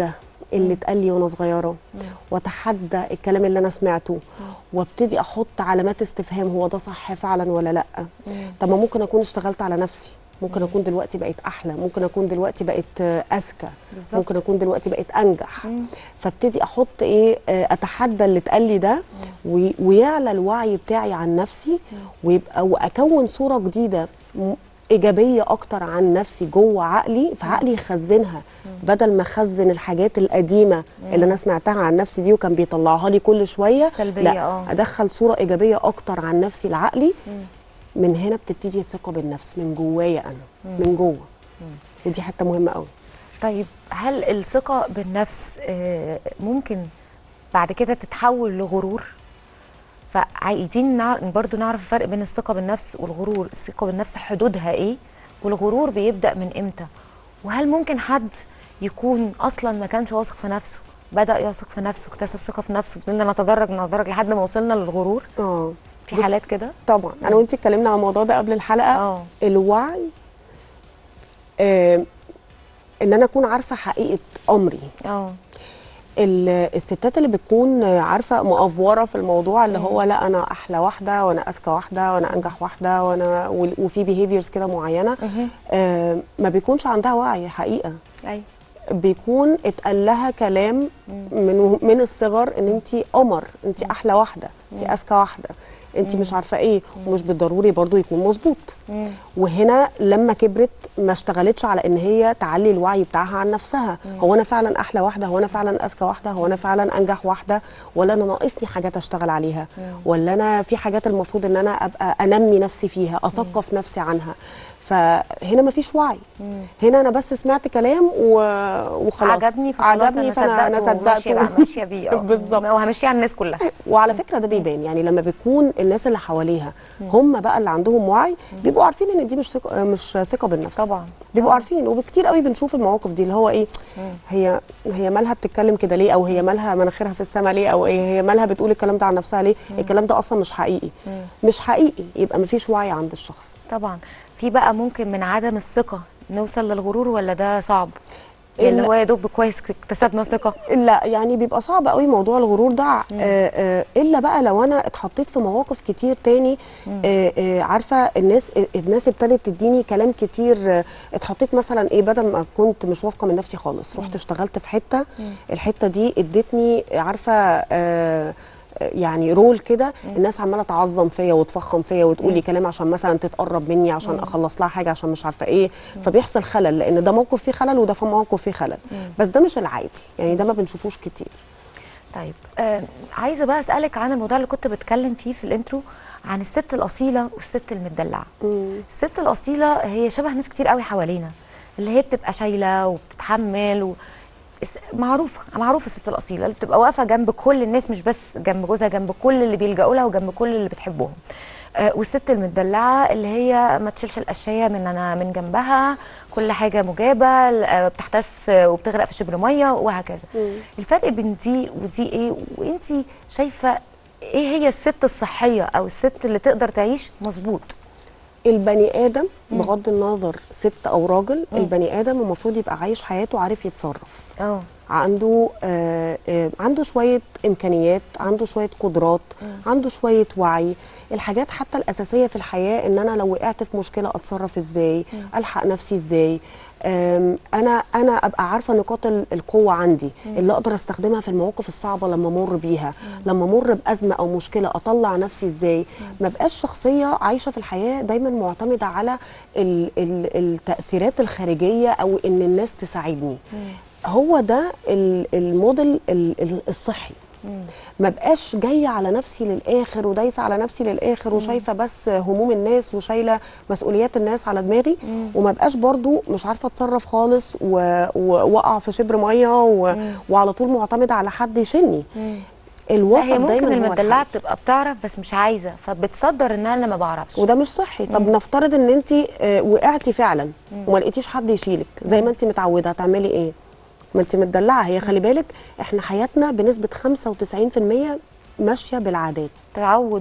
اللي اتقال لي وانا صغيره واتحدى الكلام اللي انا سمعته وابتدي احط علامات استفهام هو ده صح فعلا ولا لا طب ما ممكن اكون اشتغلت على نفسي ممكن اكون دلوقتي بقيت احلى ممكن اكون دلوقتي بقيت آه، اذكى بالظبط. ممكن اكون دلوقتي بقيت انجح فابتدي احط ايه آه، اتحدى اللي اتقال لي ده وي- ويعلى الوعي بتاعي عن نفسي ويبقى واكون صوره جديده م- ايجابيه اكتر عن نفسي جوه عقلي فعقلي يخزنها بدل ما اخزن الحاجات القديمه اللي انا سمعتها عن نفسي دي وكان بيطلعها لي كل شويه السلبية، لا آه. ادخل صوره ايجابيه اكتر عن نفسي لعقلي من هنا بتبتدي الثقه بالنفس من جوايا انا من جوه ودي حته مهمه قوي طيب هل الثقة بالنفس آه، ممكن بعد كده تتحول لغرور؟ فعايزين نع- برضو نعرف الفرق بين الثقة بالنفس والغرور الثقة بالنفس حدودها ايه والغرور بيبدأ من امتى وهل ممكن حد يكون اصلا ما كانش واثق في نفسه بدأ يثق في نفسه اكتسب ثقة في نفسه فضلنا نتدرج نتدرج لحد ما وصلنا للغرور اه في بص- حالات كده طبعا انا وانت اتكلمنا عن الموضوع ده قبل الحلقه اه الوعي آه ان انا اكون عارفه حقيقه امري اه ال- الستات اللي بتكون عارفه مأفوره في الموضوع اللي هو لا انا احلى واحده وانا اذكى واحده وانا انجح واحده وانا وال- وفي بيهيفيرز كده معينه آه ما بيكونش عندها وعي حقيقه ايوه بيكون اتقال لها كلام من من الصغر ان انت قمر انت احلى واحده انت اذكى واحده انت مش عارفه ايه ومش بالضروري برضو يكون مظبوط وهنا لما كبرت ما اشتغلتش على ان هي تعلي الوعي بتاعها عن نفسها هو انا فعلا احلى واحده هو انا فعلا اذكى واحده هو انا فعلا انجح واحده ولا انا ناقصني حاجات اشتغل عليها ولا انا في حاجات المفروض ان انا ابقى انمي نفسي فيها اثقف نفسي عنها فهنا مفيش وعي هنا انا بس سمعت كلام و... وخلاص عجبني فخلاص عجبني فانا انا صدقته وماشية بقى- صدقته ماشيه بيه آه. بالظبط وهمشيه على الناس كلها وعلى فكره ده بيبان يعني لما بيكون الناس اللي حواليها هم بقى اللي عندهم وعي بيبقوا عارفين ان دي مش ثقه مش ثقه بالنفس طبعا بيبقوا عارفين وكتير قوي بنشوف المواقف دي اللي هو ايه هي هي مالها بتتكلم كده ليه او هي مالها مناخيرها في السما ليه او إيه هي مالها بتقول الكلام ده عن نفسها ليه الكلام ده اصلا مش حقيقي مش حقيقي يبقى مفيش وعي عند الشخص طبعا في بقى ممكن من عدم الثقة نوصل للغرور ولا ده صعب؟ لا. اللي هو يا دوب كويس اكتسبنا ثقة لا يعني بيبقى صعب قوي موضوع الغرور ده آه آه الا بقى لو انا اتحطيت في مواقف كتير تاني آه آه عارفه الناس الناس ابتدت تديني كلام كتير آه اتحطيت مثلا ايه بدل ما كنت مش واثقه من نفسي خالص رحت اشتغلت في حته الحته دي ادتني عارفه آه يعني رول كده الناس عماله تعظم فيا وتفخم فيا وتقول لي كلام عشان مثلا تتقرب مني عشان اخلص لها حاجه عشان مش عارفه ايه فبيحصل خلل لان ده موقف فيه خلل وده في موقف فيه خلل بس ده مش العادي يعني ده ما بنشوفوش كتير طيب آه عايزة بقى أسألك عن الموضوع اللي كنت بتكلم فيه في الانترو عن الست الأصيلة والست المدلعة الست الأصيلة هي شبه ناس كتير قوي حوالينا اللي هي بتبقى شايلة وبتتحمل و... الس- معروفة معروفة الست الأصيلة اللي بتبقى واقفة جنب كل الناس مش بس جنب جوزها جنب كل اللي بيلجأوا لها وجنب كل اللي بتحبهم آه، والست المدلعة اللي هي ما تشيلش القشاية من أنا من جنبها كل حاجة مجابة آه، بتحتس آه، وبتغرق في شبر مية وهكذا الفرق بين دي ودي ايه وانتي شايفة ايه هي الست الصحية او الست اللي تقدر تعيش مظبوط البني ادم بغض النظر ست او راجل البني ادم المفروض يبقى عايش حياته عارف يتصرف اه عنده آه آه عنده شويه امكانيات عنده شويه قدرات عنده شويه وعي الحاجات حتى الاساسيه في الحياه ان انا لو وقعت في مشكله اتصرف ازاي الحق نفسي ازاي آم، انا انا ابقى عارفه نقاط ال- القوه عندي اللي اقدر استخدمها في المواقف الصعبه لما امر بيها لما امر بازمه او مشكله اطلع نفسي ازاي ما بقاش شخصيه عايشه في الحياه دايما معتمده على ال ال التاثيرات الخارجيه او ان الناس تساعدني هو ده ال- الموديل ال- ال- الصحي ما بقاش جايه على نفسي للاخر ودايسه على نفسي للاخر وشايفه بس هموم الناس وشايله مسؤوليات الناس على دماغي وما بقاش برضو مش عارفه اتصرف خالص و- و- واقع في شبر ميه و... وعلى طول معتمده على حد يشيلني لا الوسط هي ممكن دايما هو المدلعة الحل. بتبقى بتعرف بس مش عايزة فبتصدر انها انا ما بعرفش وده مش صحي طب نفترض ان انت وقعتي فعلا وما لقيتيش حد يشيلك زي ما انت متعوده هتعملي ايه ما انت متدلعه هي خلي بالك احنا حياتنا بنسبه 95% ماشيه بالعادات تعود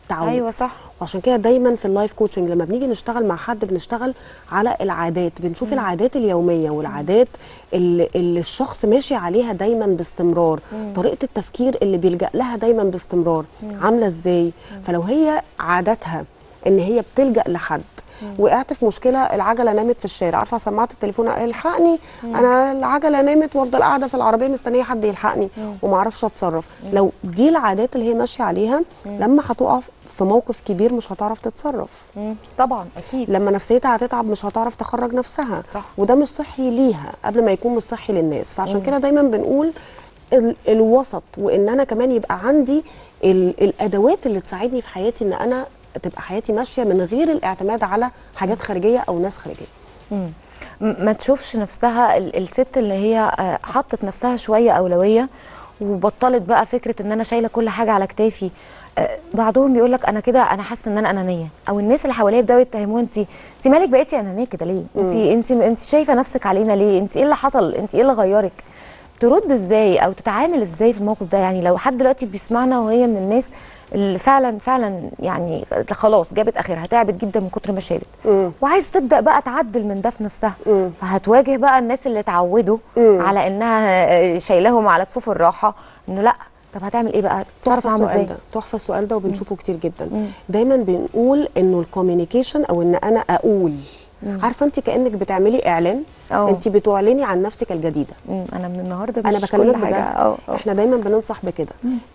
تعود ايوه صح وعشان كده دايما في اللايف كوتشنج لما بنيجي نشتغل مع حد بنشتغل على العادات بنشوف العادات اليوميه والعادات اللي, اللي الشخص ماشي عليها دايما باستمرار طريقه التفكير اللي بيلجا لها دايما باستمرار عامله ازاي فلو هي عاداتها ان هي بتلجا لحد وقعت في مشكله العجله نامت في الشارع عارفه سمعت التليفون الحقني انا العجله نامت وافضل قاعده في العربيه مستنيه حد يلحقني وما اعرفش اتصرف لو دي العادات اللي هي ماشيه عليها لما هتقع في موقف كبير مش هتعرف تتصرف مم. طبعا اكيد لما نفسيتها هتتعب مش هتعرف تخرج نفسها صح. وده مش صحي ليها قبل ما يكون مش صحي للناس فعشان كده دايما بنقول ال الوسط وان انا كمان يبقى عندي ال الادوات اللي تساعدني في حياتي ان انا تبقى حياتي ماشيه من غير الاعتماد على حاجات خارجيه او ناس خارجيه مم. م- ما تشوفش نفسها ال- الست اللي هي آه، حطت نفسها شويه اولويه وبطلت بقى فكره ان انا شايله كل حاجه على كتافي آه، بعضهم بيقول لك انا كده انا حاسه ان انا انانيه او الناس اللي حواليا يبداوا يتهموها انت انت مالك بقيتي انانيه كده ليه انت انت انت شايفه نفسك علينا ليه انت ايه اللي حصل انت ايه اللي غيرك ترد ازاي او تتعامل ازاي في الموقف ده يعني لو حد دلوقتي بيسمعنا وهي من الناس اللي فعلا فعلا يعني خلاص جابت اخرها تعبت جدا من كتر ما شابت مم. وعايزه تبدا بقى تعدل من ده في نفسها مم. فهتواجه بقى الناس اللي اتعودوا مم. على انها شايلاهم على كفوف الراحه انه لا طب هتعمل ايه بقى تعرف تحفه اعمل السؤال ازاي ده تحفه السؤال ده وبنشوفه كتير جدا دايما بنقول انه الكوميونيكيشن او ان انا اقول عارفه انت كانك بتعملي اعلان أه. انت بتعلني عن نفسك الجديده مم، انا من النهارده انا مش بكلمك كل حاجة. بجد اه اه احنا دايما بننصح بكده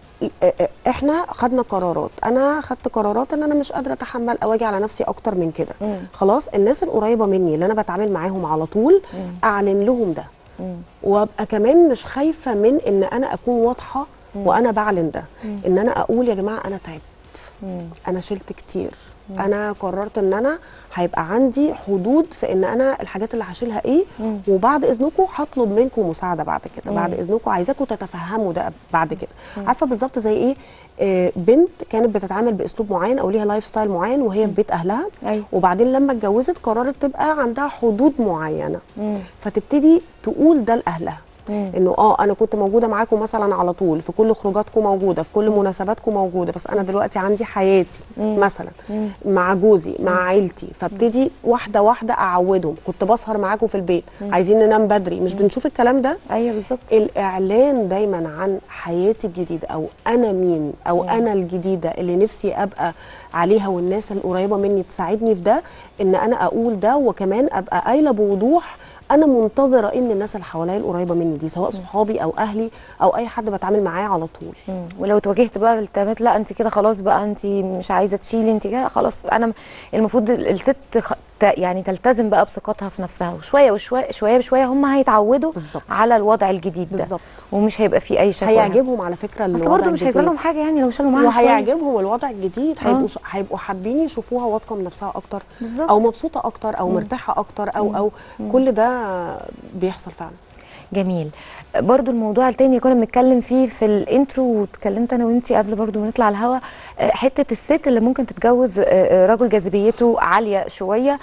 اه اه احنا خدنا قرارات انا خدت قرارات ان انا مش قادره اتحمل او اجي على نفسي اكتر من كده مم. خلاص الناس القريبه مني اللي انا بتعامل معاهم على طول اعلن لهم ده مم. وابقى كمان مش خايفه من ان انا اكون واضحه وانا بعلن ده ان انا اقول يا جماعه انا تعبت مم. انا شلت كتير انا قررت ان انا هيبقى عندي حدود في ان انا الحاجات اللي هشيلها ايه وبعد اذنكم هطلب منكم مساعده بعد كده بعد اذنكم عايزاكم تتفهموا ده بعد كده عارفه بالظبط زي ايه آه بنت كانت بتتعامل باسلوب معين او ليها لايف ستايل معين وهي في بيت اهلها أيوة. وبعدين لما اتجوزت قررت تبقى عندها حدود معينه مم. فتبتدي تقول ده لاهلها مم. انه اه انا كنت موجوده معاكم مثلا على طول في كل خروجاتكم موجوده في كل مناسباتكم موجوده بس انا دلوقتي عندي حياتي مثلا مع جوزي مع عيلتي فابتدي واحده واحده اعودهم كنت بسهر معاكم في البيت عايزين ننام بدري مش بنشوف الكلام ده ايوه بالظبط الاعلان دايما عن حياتي الجديده او انا مين او انا الجديده اللي نفسي ابقى عليها والناس القريبه مني تساعدني في ده ان انا اقول ده وكمان ابقى قايله بوضوح انا منتظره ايه من الناس اللي حواليا القريبه مني دي سواء صحابي او اهلي او اي حد بتعامل معاه على طول مم. ولو اتواجهت بقى بالتهمات لا انت كده خلاص بقى انت مش عايزه تشيلي انت كده خلاص انا م- المفروض ال- الست خ- ت- يعني تلتزم بقى بثقتها في نفسها وشويه وشويه شويه بشويه هم هيتعودوا بالظبط. على الوضع الجديد ده بالظبط. ومش هيبقى فيه اي شكوى هيعجبهم على فكره بس الوضع برضه مش هيجرى الجديد لهم حاجه يعني لو شالوا معاها شويه وهيعجبهم الوضع الجديد هيبقوا ش... هيبقوا حابين يشوفوها واثقه من نفسها اكتر بالظبط. او مبسوطه اكتر او مرتاحه اكتر او او كل ده بيحصل فعلا جميل برضو الموضوع التاني اللي كنا بنتكلم فيه في الانترو واتكلمت انا وانتي قبل برضو ما نطلع الهوا آه، حته الست اللي ممكن تتجوز آه، آه، رجل جاذبيته عاليه شويه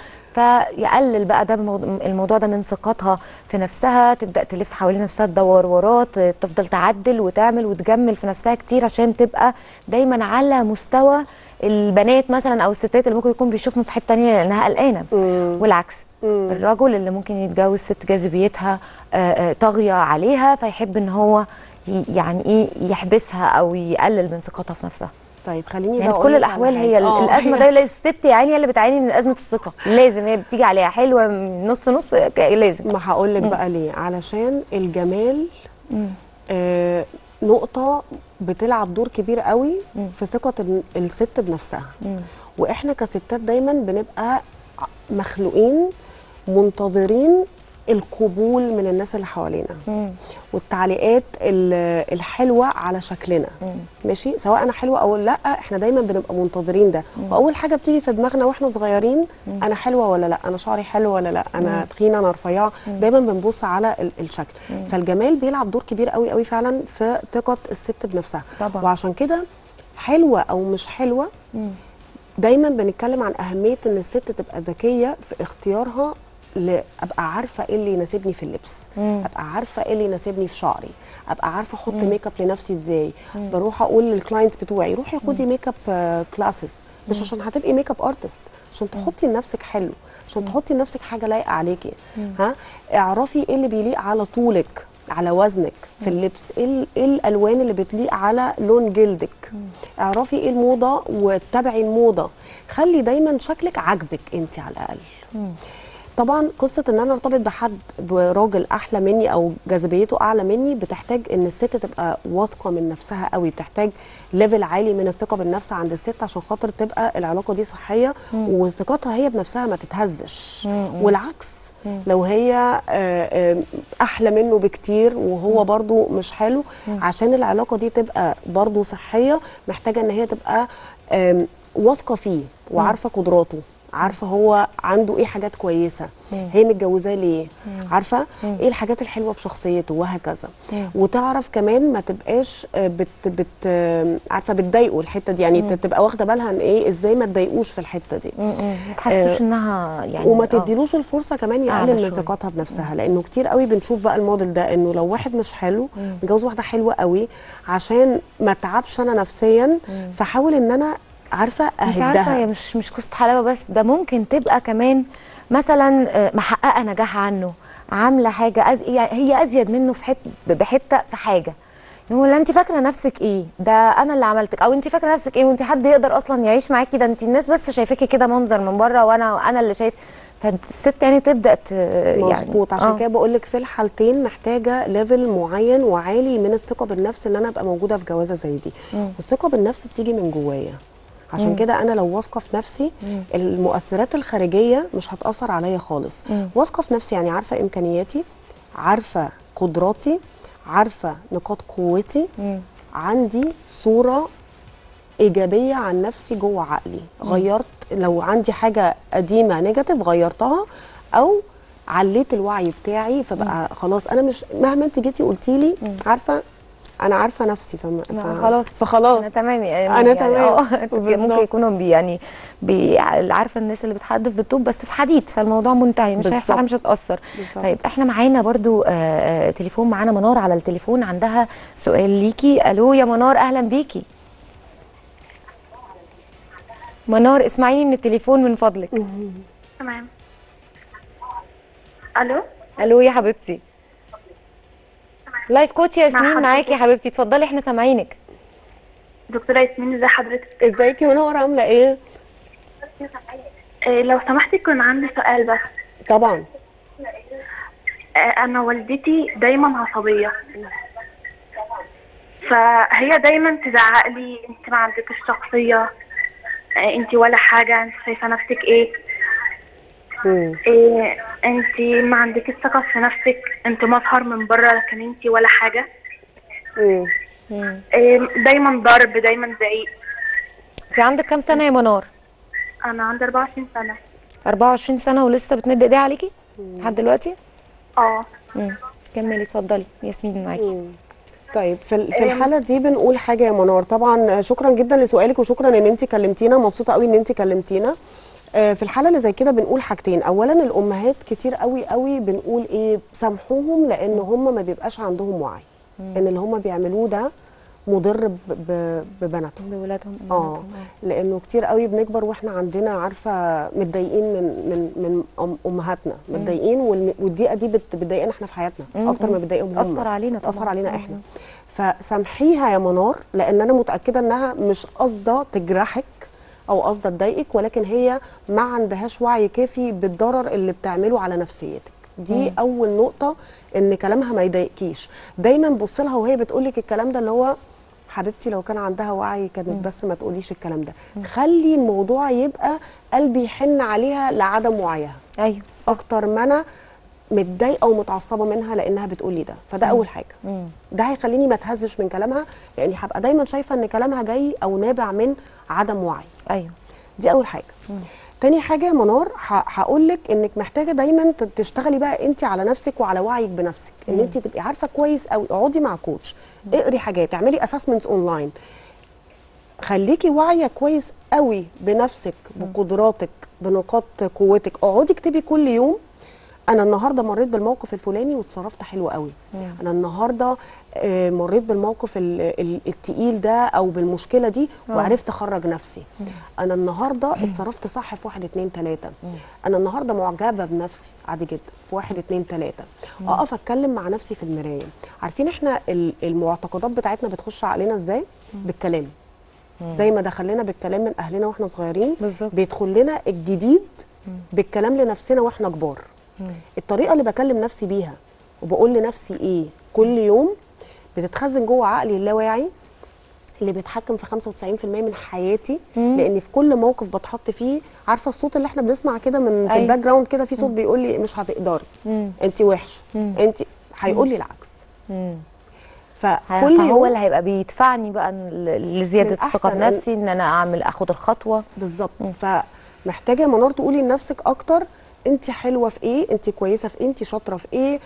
فيقلل بقى ده الموضوع- الموضوع ده من ثقتها في نفسها تبدا تلف حوالين نفسها تدور وراه ت- تفضل تعدل وتعمل وتجمل في نفسها كتير عشان تبقى دايما على مستوى البنات مثلا او الستات اللي ممكن يكون بيشوفهم في حته تانية لانها قلقانه والعكس الرجل اللي ممكن يتجوز ست جاذبيتها آه، آه، طاغيه عليها فيحب ان هو ي- يعني ايه يحبسها او يقلل من ثقتها في نفسها طيب خليني يعني بقى في أقول كل لك على الاحوال حاجة. هي ال- آه، الازمه هي- ده الست يعني هي اللي بتعاني من ازمه الثقه لازم هي بتيجي عليها حلوه من نص نص ك- لازم ما هقول لك بقى ليه علشان الجمال آه نقطة بتلعب دور كبير قوي في ثقة ال- الست بنفسها واحنا كستات دايما بنبقى ع- مخلوقين منتظرين القبول من الناس اللي حوالينا والتعليقات ال- الحلوه على شكلنا ماشي سواء انا حلوه او لا احنا دايما بنبقى منتظرين ده واول حاجه بتيجي في دماغنا واحنا صغيرين انا حلوه ولا لا انا شعري حلو ولا لا انا تخينه انا رفيعه دايما بنبص على ال- الشكل فالجمال بيلعب دور كبير قوي قوي فعلا في ثقه الست بنفسها طبعا. وعشان كده حلوه او مش حلوه دايما بنتكلم عن اهميه ان الست تبقى ذكيه في اختيارها ل... ابقى عارفه ايه اللي يناسبني في اللبس مم. ابقى عارفه ايه اللي يناسبني في شعري ابقى عارفه احط ميك اب لنفسي ازاي بروح اقول للكلاينتس بتوعي روحي خدي ميك اب كلاسز مش عشان هتبقي ميك اب ارتست عشان تحطي لنفسك حلو عشان تحطي لنفسك حاجه لايقه عليكي ها اعرفي ايه اللي بيليق على طولك على وزنك في اللبس ايه ال- إيه الالوان اللي بتليق على لون جلدك اعرفي ايه الموضه واتبعي الموضه خلي دايما شكلك عاجبك انت على الاقل طبعا قصه ان انا ارتبط بحد براجل احلى مني او جاذبيته اعلى مني بتحتاج ان الست تبقى واثقه من نفسها قوي بتحتاج ليفل عالي من الثقه بالنفس عند الست عشان خاطر تبقى العلاقه دي صحيه وثقتها هي بنفسها ما تتهزش والعكس لو هي آه، آه، احلى منه بكتير وهو برضو مش حلو عشان العلاقه دي تبقى برضو صحيه محتاجه ان هي تبقى آم، واثقه فيه وعارفه قدراته عارفه هو عنده ايه حاجات كويسه هي متجوزاه ليه عارفه ايه الحاجات الحلوه في شخصيته وهكذا وتعرف كمان ما تبقاش آه، بت بت آه، عارفه بتضايقه الحته دي يعني تبقى واخده بالها ان ايه ازاي ما تضايقوش في الحته دي ما تحسوش انها يعني وما آه. تديلوش الفرصه كمان أعلى يقلل من شوية. ثقتها بنفسها لانه كتير قوي بنشوف بقى الموديل ده انه لو واحد مش حلو متجوز واحده حلوه قوي عشان ما اتعبش انا نفسيا فحاول ان انا عارفه انت عارفه هي اهدها مش مش قصه حلاوه بس ده ممكن تبقى كمان مثلا آه، محققه نجاح عنه عامله حاجه أز... يعني هي ازيد منه في حته بحته في حاجه هو لا انت فاكره نفسك ايه ده انا اللي عملتك او انت فاكره نفسك ايه وانت حد يقدر اصلا يعيش معاكي ده انت الناس بس شايفاكي كده منظر من بره وانا انا اللي شايف فالست يعني تبدا ت... يعني مظبوط عشان آه. كده بقول لك في الحالتين محتاجه ليفل معين وعالي من الثقه بالنفس ان انا ابقى موجوده في جوازه زي دي الثقه بالنفس بتيجي من جوايا عشان كده انا لو واثقه في نفسي المؤثرات الخارجيه مش هتاثر عليا خالص واثقه في نفسي يعني عارفه امكانياتي عارفه قدراتي عارفه نقاط قوتي عندي صوره ايجابيه عن نفسي جوه عقلي غيرت لو عندي حاجه قديمه نيجاتيف غيرتها او عليت الوعي بتاعي فبقى خلاص انا مش مهما انت جيتي قلتي لي عارفه انا عارفه نفسي فما ما ف- خلاص فخلاص انا تمام يعني أنا يعني تمام. اه ممكن بالظبط. يكونوا بي يعني بي عارفه الناس اللي بتحدف بالطوب بس في حديد فالموضوع منتهي مش هيحصل حاجة، مش هتاثر بالظبط. طيب احنا معانا برضو آه، آه، تليفون معانا منار على التليفون عندها سؤال ليكي الو يا منار اهلا بيكي منار اسمعيني من التليفون من فضلك تمام الو الو يا حبيبتي لايف كوتش ياسمين حضرتك. معاكي يا حبيبتي اتفضلي احنا سامعينك دكتوره ياسمين ازي حضرتك ازيك يا منور عامله ايه إيه لو سمحتي كان عندي سؤال بس طبعا آه، انا والدتي دايما عصبيه فهي دايما تزعق لي انت ما عندكش شخصيه آه، انت ولا حاجه انت شايفه نفسك ايه مم. إيه انت ما عندكش ثقه في نفسك انت مظهر من بره لكن انت ولا حاجه مم. إيه دايما ضرب دايما زعيق انت عندك كام سنه يا منار انا عندي 24 سنه 24 سنه ولسه بتمد ايديها عليكي لحد دلوقتي اه مم. كملي اتفضلي ياسمين معاكي طيب في ال- في الحاله دي بنقول حاجه يا منار طبعا شكرا جدا لسؤالك وشكرا ان انت كلمتينا مبسوطه قوي ان انت كلمتينا آه، في الحاله اللي زي كده بنقول حاجتين اولا الامهات كتير قوي قوي بنقول ايه سامحوهم لان هم ما بيبقاش عندهم وعي ان اللي هم بيعملوه ده مضر ب- ب- ببناتهم بولادهم اه وبناتهم، لانه كتير قوي بنكبر واحنا عندنا عارفه متضايقين من من من أم- امهاتنا متضايقين والم- والضيقه دي بت- بتضايقنا احنا في حياتنا اكتر ما بتضايقهم هم تأثر علينا طبعاً. تاثر علينا مم. احنا فسامحيها يا منار لان انا متاكده انها مش قاصده تجرحك او قاصده تضايقك ولكن هي ما عندهاش وعي كافي بالضرر اللي بتعمله على نفسيتك دي اول نقطه ان كلامها ما يضايقكيش دايما بص لها وهي بتقول لك الكلام ده اللي هو حبيبتي لو كان عندها وعي كانت بس ما تقوليش الكلام ده خلي الموضوع يبقى قلبي يحن عليها لعدم وعيها ايوه اكتر ما انا متضايقه ومتعصبه منها لانها بتقول لي ده فده اول حاجه مم. ده هيخليني ما اتهزش من كلامها لاني هبقى دايما شايفه ان كلامها جاي او نابع من عدم وعي ايوه دي اول حاجه تاني حاجه يا منار هقول لك انك محتاجه دايما ت- تشتغلي بقى انت على نفسك وعلى وعيك بنفسك ان انت تبقي عارفه كويس قوي اقعدي مع كوتش اقري حاجات اعملي اسسمنتس اونلاين خليكي واعيه كويس قوي بنفسك بقدراتك بنقاط قوتك اقعدي اكتبي كل يوم انا النهارده مريت بالموقف الفلاني واتصرفت حلو قوي انا النهارده آه، مريت بالموقف ال- ال- التقيل ده او بالمشكله دي وعرفت اخرج نفسي انا النهارده اتصرفت صح في واحد اتنين تلاته انا النهارده معجبه بنفسي عادي جدا في واحد اتنين تلاته اقف اتكلم مع نفسي في المرايه عارفين احنا ال- المعتقدات بتاعتنا بتخش علينا ازاي بالكلام زي ما دخل لنا بالكلام من اهلنا واحنا صغيرين بالظبط. بيدخل لنا الجديد بالكلام لنفسنا واحنا كبار الطريقه اللي بكلم نفسي بيها وبقول لنفسي ايه كل يوم بتتخزن جوه عقلي اللاواعي اللي بيتحكم في 95% من حياتي لان في كل موقف بتحط فيه عارفه الصوت اللي احنا بنسمع كده من في أيوة. الباك جراوند كده في صوت بيقول لي مش هتقدري انت وحشه انت هيقول لي العكس فكل فهو يوم اللي هيبقى بيدفعني بقى ل- لزياده من الثقه أحسن أن- بنفسي ان انا اعمل اخد الخطوه بالظبط فمحتاجه يا منار تقولي لنفسك اكتر انت حلوه في ايه انت كويسه في ايه انت شاطره في ايه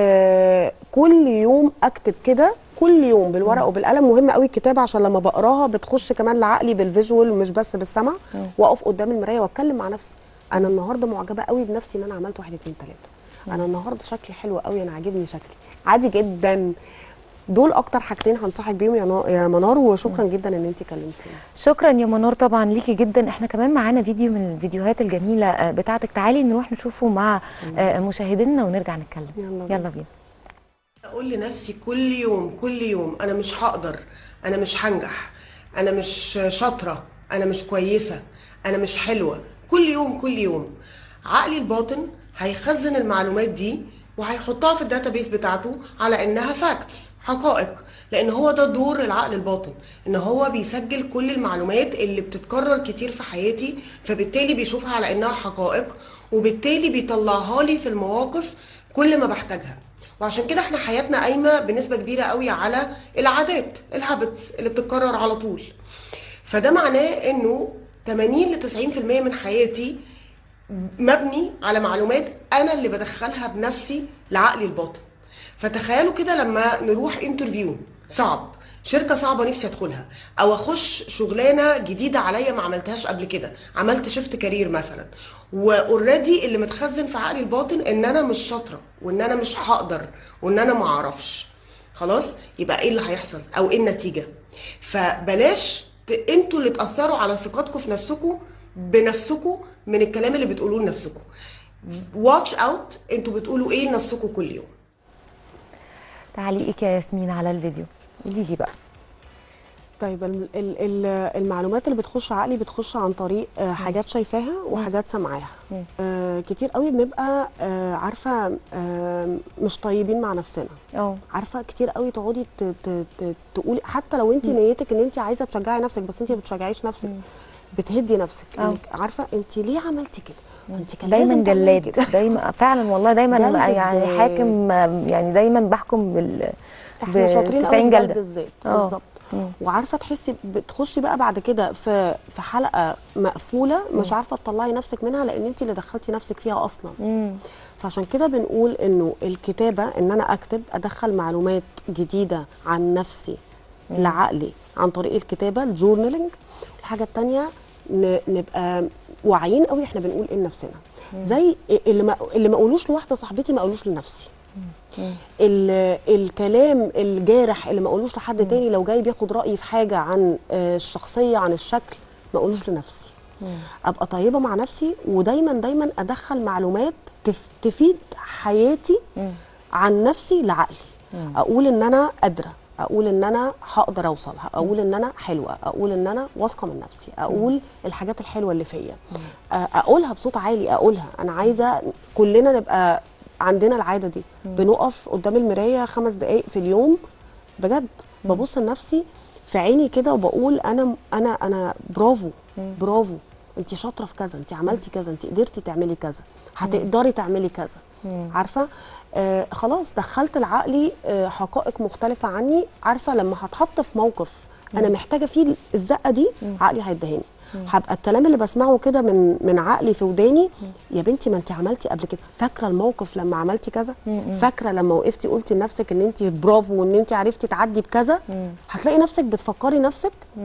آه كل يوم اكتب كده كل يوم بالورقه وبالقلم مهم قوي الكتابه عشان لما بقراها بتخش كمان لعقلي بالفيجوال مش بس بالسمع واقف قدام المرايه واتكلم مع نفسي انا النهارده معجبه قوي بنفسي ان انا عملت واحد اتنين تلاته انا النهارده شكلي حلو قوي انا عاجبني شكلي عادي جدا دول اكتر حاجتين هنصحك بيهم يا نا- يا منار وشكرا جدا ان انت كلمتيني شكرا يا منار طبعا ليكي جدا احنا كمان معانا فيديو من الفيديوهات الجميله آه، بتاعتك تعالي نروح نشوفه مع آه، مشاهدينا ونرجع نتكلم يلا بينا. يلا بينا اقول لنفسي كل يوم كل يوم انا مش هقدر انا مش هنجح انا مش شاطره انا مش كويسه انا مش حلوه كل يوم كل يوم عقلي الباطن هيخزن المعلومات دي وهيحطها في الداتابيس بتاعته على انها فاكتس حقائق لان هو ده دور العقل الباطن ان هو بيسجل كل المعلومات اللي بتتكرر كتير في حياتي فبالتالي بيشوفها على انها حقائق وبالتالي بيطلعها لي في المواقف كل ما بحتاجها وعشان كده احنا حياتنا قايمه بنسبه كبيره قوي على العادات الهابتس اللي بتتكرر على طول فده معناه انه 80 ل 90% من حياتي مبني على معلومات انا اللي بدخلها بنفسي لعقلي الباطن فتخيلوا كده لما نروح انترفيو صعب شركه صعبه نفسي ادخلها او اخش شغلانه جديده عليا ما عملتهاش قبل كده عملت شيفت كارير مثلا واوريدي اللي متخزن في عقلي الباطن ان انا مش شاطره وان انا مش هقدر وان انا ما اعرفش خلاص يبقى ايه اللي هيحصل او ايه النتيجه فبلاش ت- انتوا اللي تاثروا على ثقتكم في نفسكم بنفسكم من الكلام اللي بتقولوه لنفسكم واتش اوت انتوا بتقولوا ايه لنفسكم كل يوم تعليقك يا ياسمين على الفيديو قولي لي بقى طيب ال- ال- ال- المعلومات اللي بتخش عقلي بتخش عن طريق آه، حاجات شايفاها وحاجات سامعاها آه، كتير قوي بنبقى آه، عارفه آه، مش طيبين مع نفسنا اه عارفه كتير قوي تقعدي ت- ت- ت- تقولي حتى لو انت نيتك ان انت عايزه تشجعي نفسك بس انت ما بتشجعيش نفسك بتهدي نفسك اه. انك عارفه انت ليه عملتي كده انت كان دايما لازم تعملي جلاد كده. دايما فعلا والله دايما جلد يعني إزاي؟ حاكم يعني دايما بحكم بال احنا شاطرين قوي 90 في جلد جلده الذات اه. بالظبط وعارفه تحسي بتخشي بقى بعد كده في في حلقه مقفوله مش عارفه تطلعي نفسك منها لان انت اللي دخلتي نفسك فيها اصلا مم. فعشان كده بنقول انه الكتابه ان انا اكتب ادخل معلومات جديده عن نفسي لعقلي عن طريق الكتابه الجورنالينج الحاجه الثانيه نبقى واعيين قوي احنا بنقول ايه لنفسنا زي اللي ما اللي ما اقولوش لواحده صاحبتي ما اقولوش لنفسي ال- الكلام الجارح اللي ما اقولوش لحد تاني لو جاي بياخد رايي في حاجه عن آه، الشخصيه عن الشكل ما اقولوش لنفسي ابقى طيبه مع نفسي ودايما دايما ادخل معلومات تف- تفيد حياتي عن نفسي لعقلي اقول ان انا قادره اقول ان انا هقدر اوصل اقول ان انا حلوه اقول ان انا واثقه من نفسي اقول الحاجات الحلوه اللي فيا آه، اقولها بصوت عالي اقولها انا عايزه كلنا نبقى عندنا العاده دي بنقف قدام المرايه خمس دقائق في اليوم بجد ببص لنفسي في عيني كده وبقول انا انا انا برافو برافو انت شاطره في كذا انت عملتي كذا انت قدرتي تعملي كذا هتقدري تعملي كذا عارفه آه خلاص دخلت لعقلي آه حقائق مختلفه عني عارفه لما هتحط في موقف انا محتاجه فيه الزقه دي عقلي هيدهاني هبقى الكلام اللي بسمعه كده من من عقلي في وداني يا بنتي ما انت عملتي قبل كده فاكره الموقف لما عملتي كذا فاكره لما وقفتي قلتي لنفسك ان انت برافو وان انت عرفتي تعدي بكذا هتلاقي نفسك بتفكري نفسك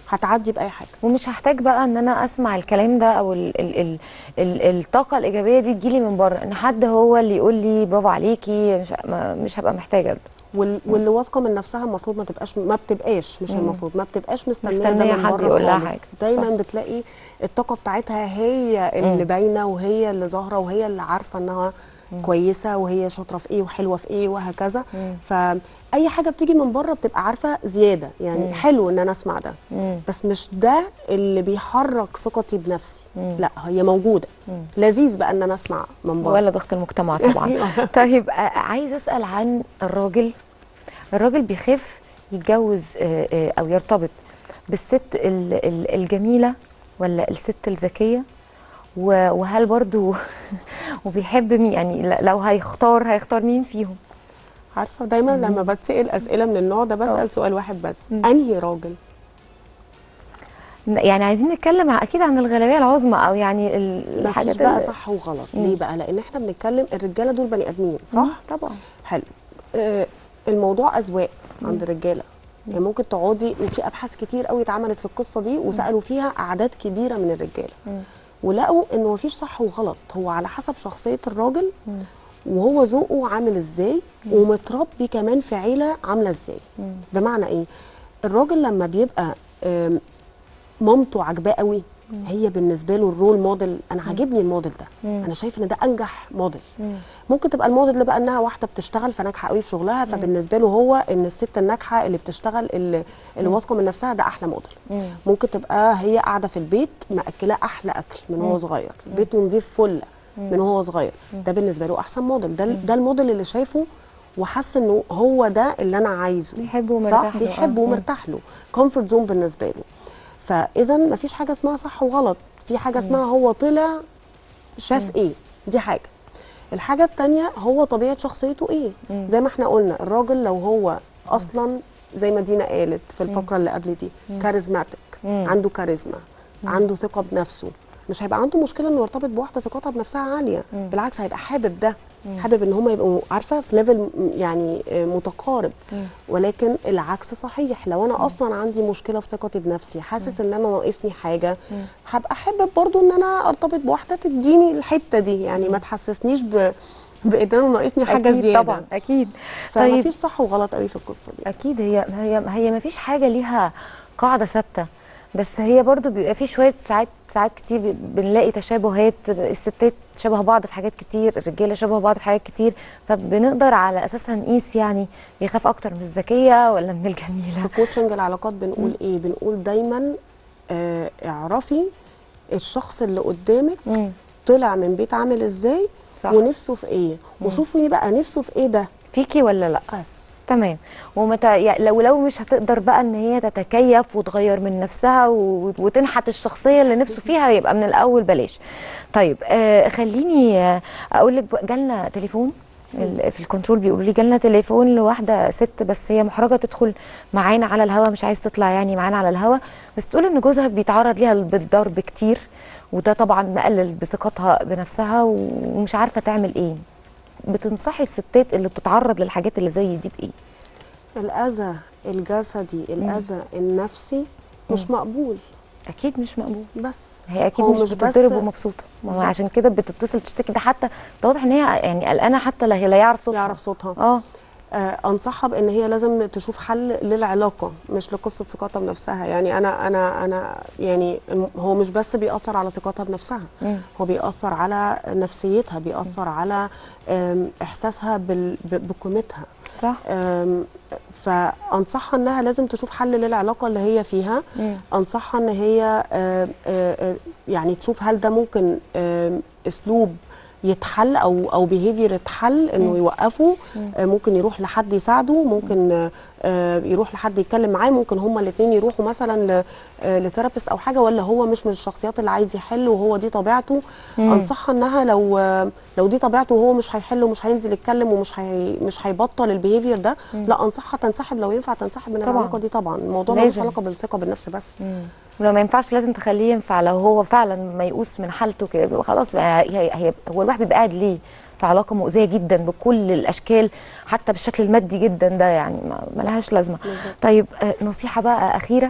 هتعدي باي حاجه ومش هحتاج بقى ان انا اسمع الكلام ده او ال ال ال ال الطاقه الايجابيه دي تجيلي من بره ان حد هو اللي يقول لي برافو عليكي مش ما مش هبقى محتاجه ده وال- واللي واثقه من نفسها المفروض ما تبقاش ما بتبقاش مش المفروض ما بتبقاش مستنيه ده مستنية من حد بره يقول لها خالص حاجة. دايما صح. بتلاقي الطاقه بتاعتها هي اللي باينه وهي اللي ظاهره وهي اللي عارفه انها كويسه وهي شاطره في ايه وحلوه في ايه وهكذا فاي حاجه بتيجي من بره بتبقى عارفه زياده يعني حلو ان انا اسمع ده بس مش ده اللي بيحرك ثقتي بنفسي لا هي موجوده لذيذ بقى ان انا اسمع من بره ولا ضغط المجتمع طبعا طيب آه، عايز اسال عن الراجل الراجل بيخاف يتجوز آه، آه، او يرتبط بالست ال- ال- الجميله ولا الست الذكيه و- وهل برضو وبيحب مين يعني ل- لو هيختار هيختار مين فيهم عارفه دايما لما بتسال اسئله من النوع ده بسال سؤال واحد بس انهي راجل يعني عايزين نتكلم ع- اكيد عن الغالبيه العظمى او يعني ال- مفيش الحاجات بقى اللي- صح وغلط ليه بقى لان احنا بنتكلم الرجاله دول بني ادمين صح مم، طبعا حلو آه الموضوع اذواق عند الرجاله يعني ممكن تقعدي وفي ابحاث كتير قوي اتعملت في القصه دي وسالوا فيها اعداد كبيره من الرجاله ولقوا انه مفيش صح وغلط هو على حسب شخصيه الراجل وهو ذوقه عامل ازاي ومتربي كمان في عيله عامله ازاي بمعنى ايه الراجل لما بيبقى آم، مامته عاجباه قوي هي بالنسبه له الرول موديل انا عاجبني الموديل ده انا شايف ان ده انجح موديل ممكن تبقى الموديل ده بقى انها واحده بتشتغل فناجحه قوي في شغلها فبالنسبه له هو ان الست الناجحه اللي بتشتغل اللي, اللي واثقه من نفسها ده احلى موديل ممكن تبقى هي قاعده في البيت مأكلاه احلى اكل من وهو صغير بيته نظيف فله من وهو صغير ده بالنسبه له احسن موديل ده ده الموديل اللي شايفه وحس انه هو ده اللي انا عايزه بيحبه ومرتاح صح له، بيحبه آه. ومرتاح له كومفورت زون بالنسبه له فاذا مفيش حاجه اسمها صح وغلط في حاجه اسمها هو طلع شاف ايه دي حاجه الحاجه التانية هو طبيعه شخصيته ايه زي ما احنا قلنا الراجل لو هو اصلا زي ما دينا قالت في الفقره اللي قبل دي كاريزماتيك عنده كاريزما عنده ثقه بنفسه مش هيبقى عنده مشكله انه يرتبط بواحده ثقتها بنفسها عاليه بالعكس هيبقى حابب ده حابب ان هم يبقوا عارفه في ليفل يعني آه، متقارب ولكن العكس صحيح لو انا اصلا عندي مشكله في ثقتي بنفسي حاسس ان انا ناقصني حاجه هبقى حابب برضو ان انا ارتبط بواحده تديني الحته دي يعني ما تحسسنيش ب بان انا ناقصني حاجه أكيد زياده طبعا اكيد فما طيب فيش صح وغلط قوي في القصه دي اكيد هي هي هي ما فيش حاجه ليها قاعده ثابته بس هي برضو بيبقى في شويه ساعات ساعات كتير بي- بنلاقي تشابهات الستات شبه بعض في حاجات كتير الرجاله شبه بعض في حاجات كتير فبنقدر على اساسها نقيس يعني يخاف اكتر من الذكيه ولا من الجميله في كوتشنج العلاقات بنقول ايه بنقول دايما آه اعرفي الشخص اللي قدامك مم. طلع من بيت عامل ازاي صح. ونفسه في ايه وشوفي بقى نفسه في ايه ده فيكي ولا لا بس تمام ومتى يعني لو لو مش هتقدر بقى ان هي تتكيف وتغير من نفسها و- وتنحت الشخصيه اللي نفسه فيها يبقى من الاول بلاش طيب آه خليني آه اقول لك بقى- جالنا تليفون ال- في الكنترول بيقولوا لي جالنا تليفون لواحده ست بس هي محرجه تدخل معانا على الهوا مش عايز تطلع يعني معانا على الهوا بس تقول ان جوزها بيتعرض ليها بالضرب كتير وده طبعا مقلل بثقتها بنفسها ومش عارفه تعمل ايه بتنصحي الستات اللي بتتعرض للحاجات اللي زي دي بايه الاذى الجسدي الاذى النفسي مش مقبول اكيد مش مقبول بس هي اكيد هو مش, مش بس- بتضرب ومبسوطه ما هو عشان كده بتتصل تشتكي ده حتى ده واضح ان هي يعني قلقانه حتى لا هي لا يعرف صوتها يعرف صوتها اه آه، انصحها بان هي لازم تشوف حل للعلاقه مش لقصه ثقتها بنفسها يعني انا انا انا يعني الم- هو مش بس بيأثر على ثقتها بنفسها هو بيأثر على نفسيتها بيأثر على آم، احساسها بال- ب- بقيمتها صح آم، فانصحها انها لازم تشوف حل للعلاقه اللي هي فيها انصحها ان هي آم، آه، آه، يعني تشوف هل ده ممكن آم، اسلوب يتحل او او بيهيفير يتحل انه يوقفه آه، ممكن يروح لحد يساعده ممكن آه، آه، يروح لحد يتكلم معاه ممكن هما الاثنين يروحوا مثلا لثيرابيست او حاجه ولا هو مش من الشخصيات اللي عايز يحل وهو دي طبيعته انصحها انها لو آه، لو دي طبيعته وهو مش هيحل ومش هينزل يتكلم ومش هي مش هيبطل البيهيفير ده لا انصحها تنسحب لو ينفع تنسحب من طبعاً. العلاقه دي طبعا الموضوع ملوش لازم. علاقه بالثقه بالنفس بس ولو ما ينفعش لازم تخليه ينفع لو هو فعلا ميؤوس من حالته كده يبقى خلاص بقى هي هي هو الواحد بيبقى قاعد ليه في علاقه مؤذيه جدا بكل الاشكال حتى بالشكل المادي جدا ده يعني ما ما لهاش لازمه طيب آه، نصيحه بقى اخيره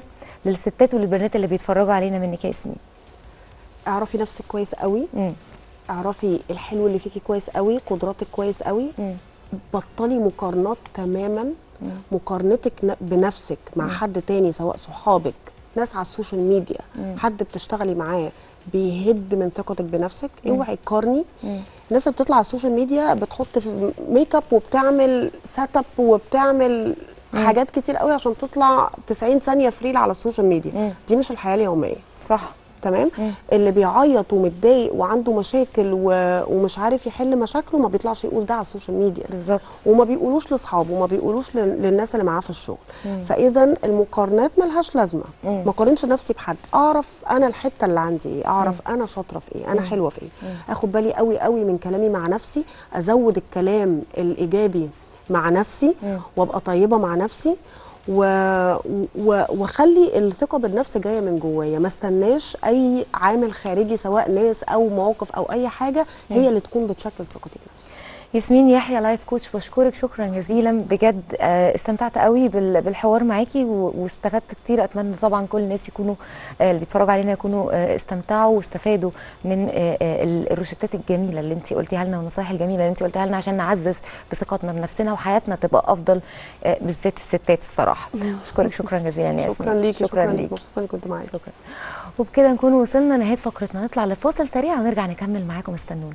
للستات وللبنات اللي بيتفرجوا علينا منك يا ياسمين اعرفي نفسك كويس قوي مم. اعرفي الحلو اللي فيكي كويس قوي قدراتك كويس قوي مم. بطلي مقارنات تماما مقارنتك ن- بنفسك مع حد تاني سواء صحابك ناس على السوشيال ميديا حد بتشتغلي معاه بيهد من ثقتك بنفسك اوعي تقارني الناس اللي بتطلع على السوشيال ميديا بتحط في ميك اب وبتعمل سيت اب وبتعمل حاجات كتير قوي عشان تطلع 90 ثانيه فريل على السوشيال ميديا دي مش الحياه اليوميه صح تمام اللي بيعيط ومتضايق وعنده مشاكل و... ومش عارف يحل مشاكله ما بيطلعش يقول ده على السوشيال ميديا بالظبط وما بيقولوش لاصحابه وما بيقولوش لل... للناس اللي معاه في الشغل فاذا المقارنات ملهاش لازمه ما اقارنش نفسي بحد اعرف انا الحته اللي عندي ايه اعرف انا شاطره في ايه انا حلوه في ايه اخد بالي قوي قوي من كلامي مع نفسي ازود الكلام الايجابي مع نفسي وابقى طيبه مع نفسي و... و... واخلي الثقه بالنفس جايه من جوايا ما استناش اي عامل خارجي سواء ناس او مواقف او اي حاجه هي اللي تكون بتشكل ثقتي بنفسي ياسمين يحيى لايف كوتش بشكرك شكرا جزيلا بجد آه، استمتعت قوي بال- بالحوار معاكي و- واستفدت كتير اتمنى طبعا كل الناس يكونوا آه، اللي بيتفرجوا علينا يكونوا آه، استمتعوا واستفادوا من آه، آه، ال- الروشتات الجميله اللي انت قلتيها لنا والنصائح الجميله اللي انت قلتيها لنا عشان نعزز بثقتنا بنفسنا وحياتنا تبقى افضل آه، بالذات الستات الصراحه بشكرك شكرا جزيلا يا ياسمين شكرا ليكي شكرا ليك مبسوطه اني كنت معاكي شكرا وبكده نكون وصلنا نهايه فقرتنا نطلع لفاصل سريع ونرجع نكمل معاكم استنونا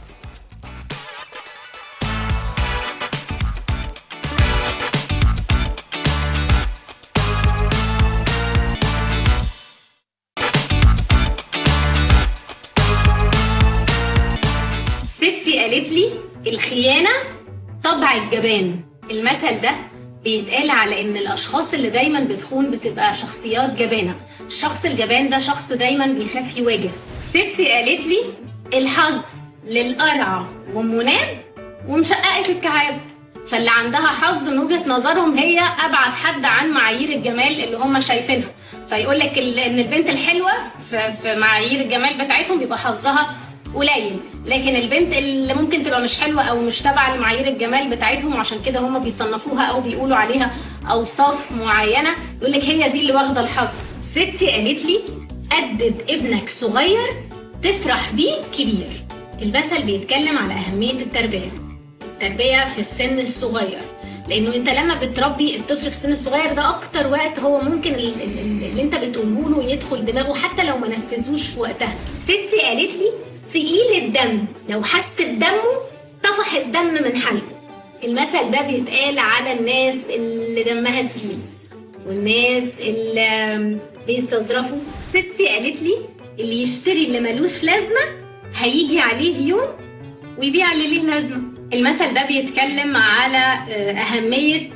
ستي قالت لي الخيانة طبع الجبان المثل ده بيتقال على ان الاشخاص اللي دايما بتخون بتبقى شخصيات جبانة الشخص الجبان ده شخص دايما بيخاف يواجه ستي قالت لي الحظ للقرعة ومناب ومشققة الكعاب فاللي عندها حظ من وجهة نظرهم هي ابعد حد عن معايير الجمال اللي هم شايفينها فيقول لك ان البنت الحلوة في في معايير الجمال بتاعتهم بيبقى حظها قليل لكن البنت اللي ممكن تبقى مش حلوه او مش تابعه لمعايير الجمال بتاعتهم وعشان كده هم بيصنفوها او بيقولوا عليها اوصاف معينه يقول لك هي دي اللي واخده الحظ ستي قالت لي ادب ابنك صغير تفرح بيه كبير المثل بيتكلم على اهميه التربيه التربيه في السن الصغير لانه انت لما بتربي الطفل في السن الصغير ده اكتر وقت هو ممكن ال- ال- ال- اللي انت بتقوله له يدخل دماغه حتى لو ما نفذوش في وقتها ستي قالت لي تقيل الدم لو حس بدمه طفح الدم من حلقه المثل ده بيتقال على الناس اللي دمها تقيل والناس اللي بيستظرفوا ستي قالت لي اللي يشتري اللي ملوش لازمه هيجي عليه يوم ويبيع اللي ليه لازمه المثل ده بيتكلم على آه، اهميه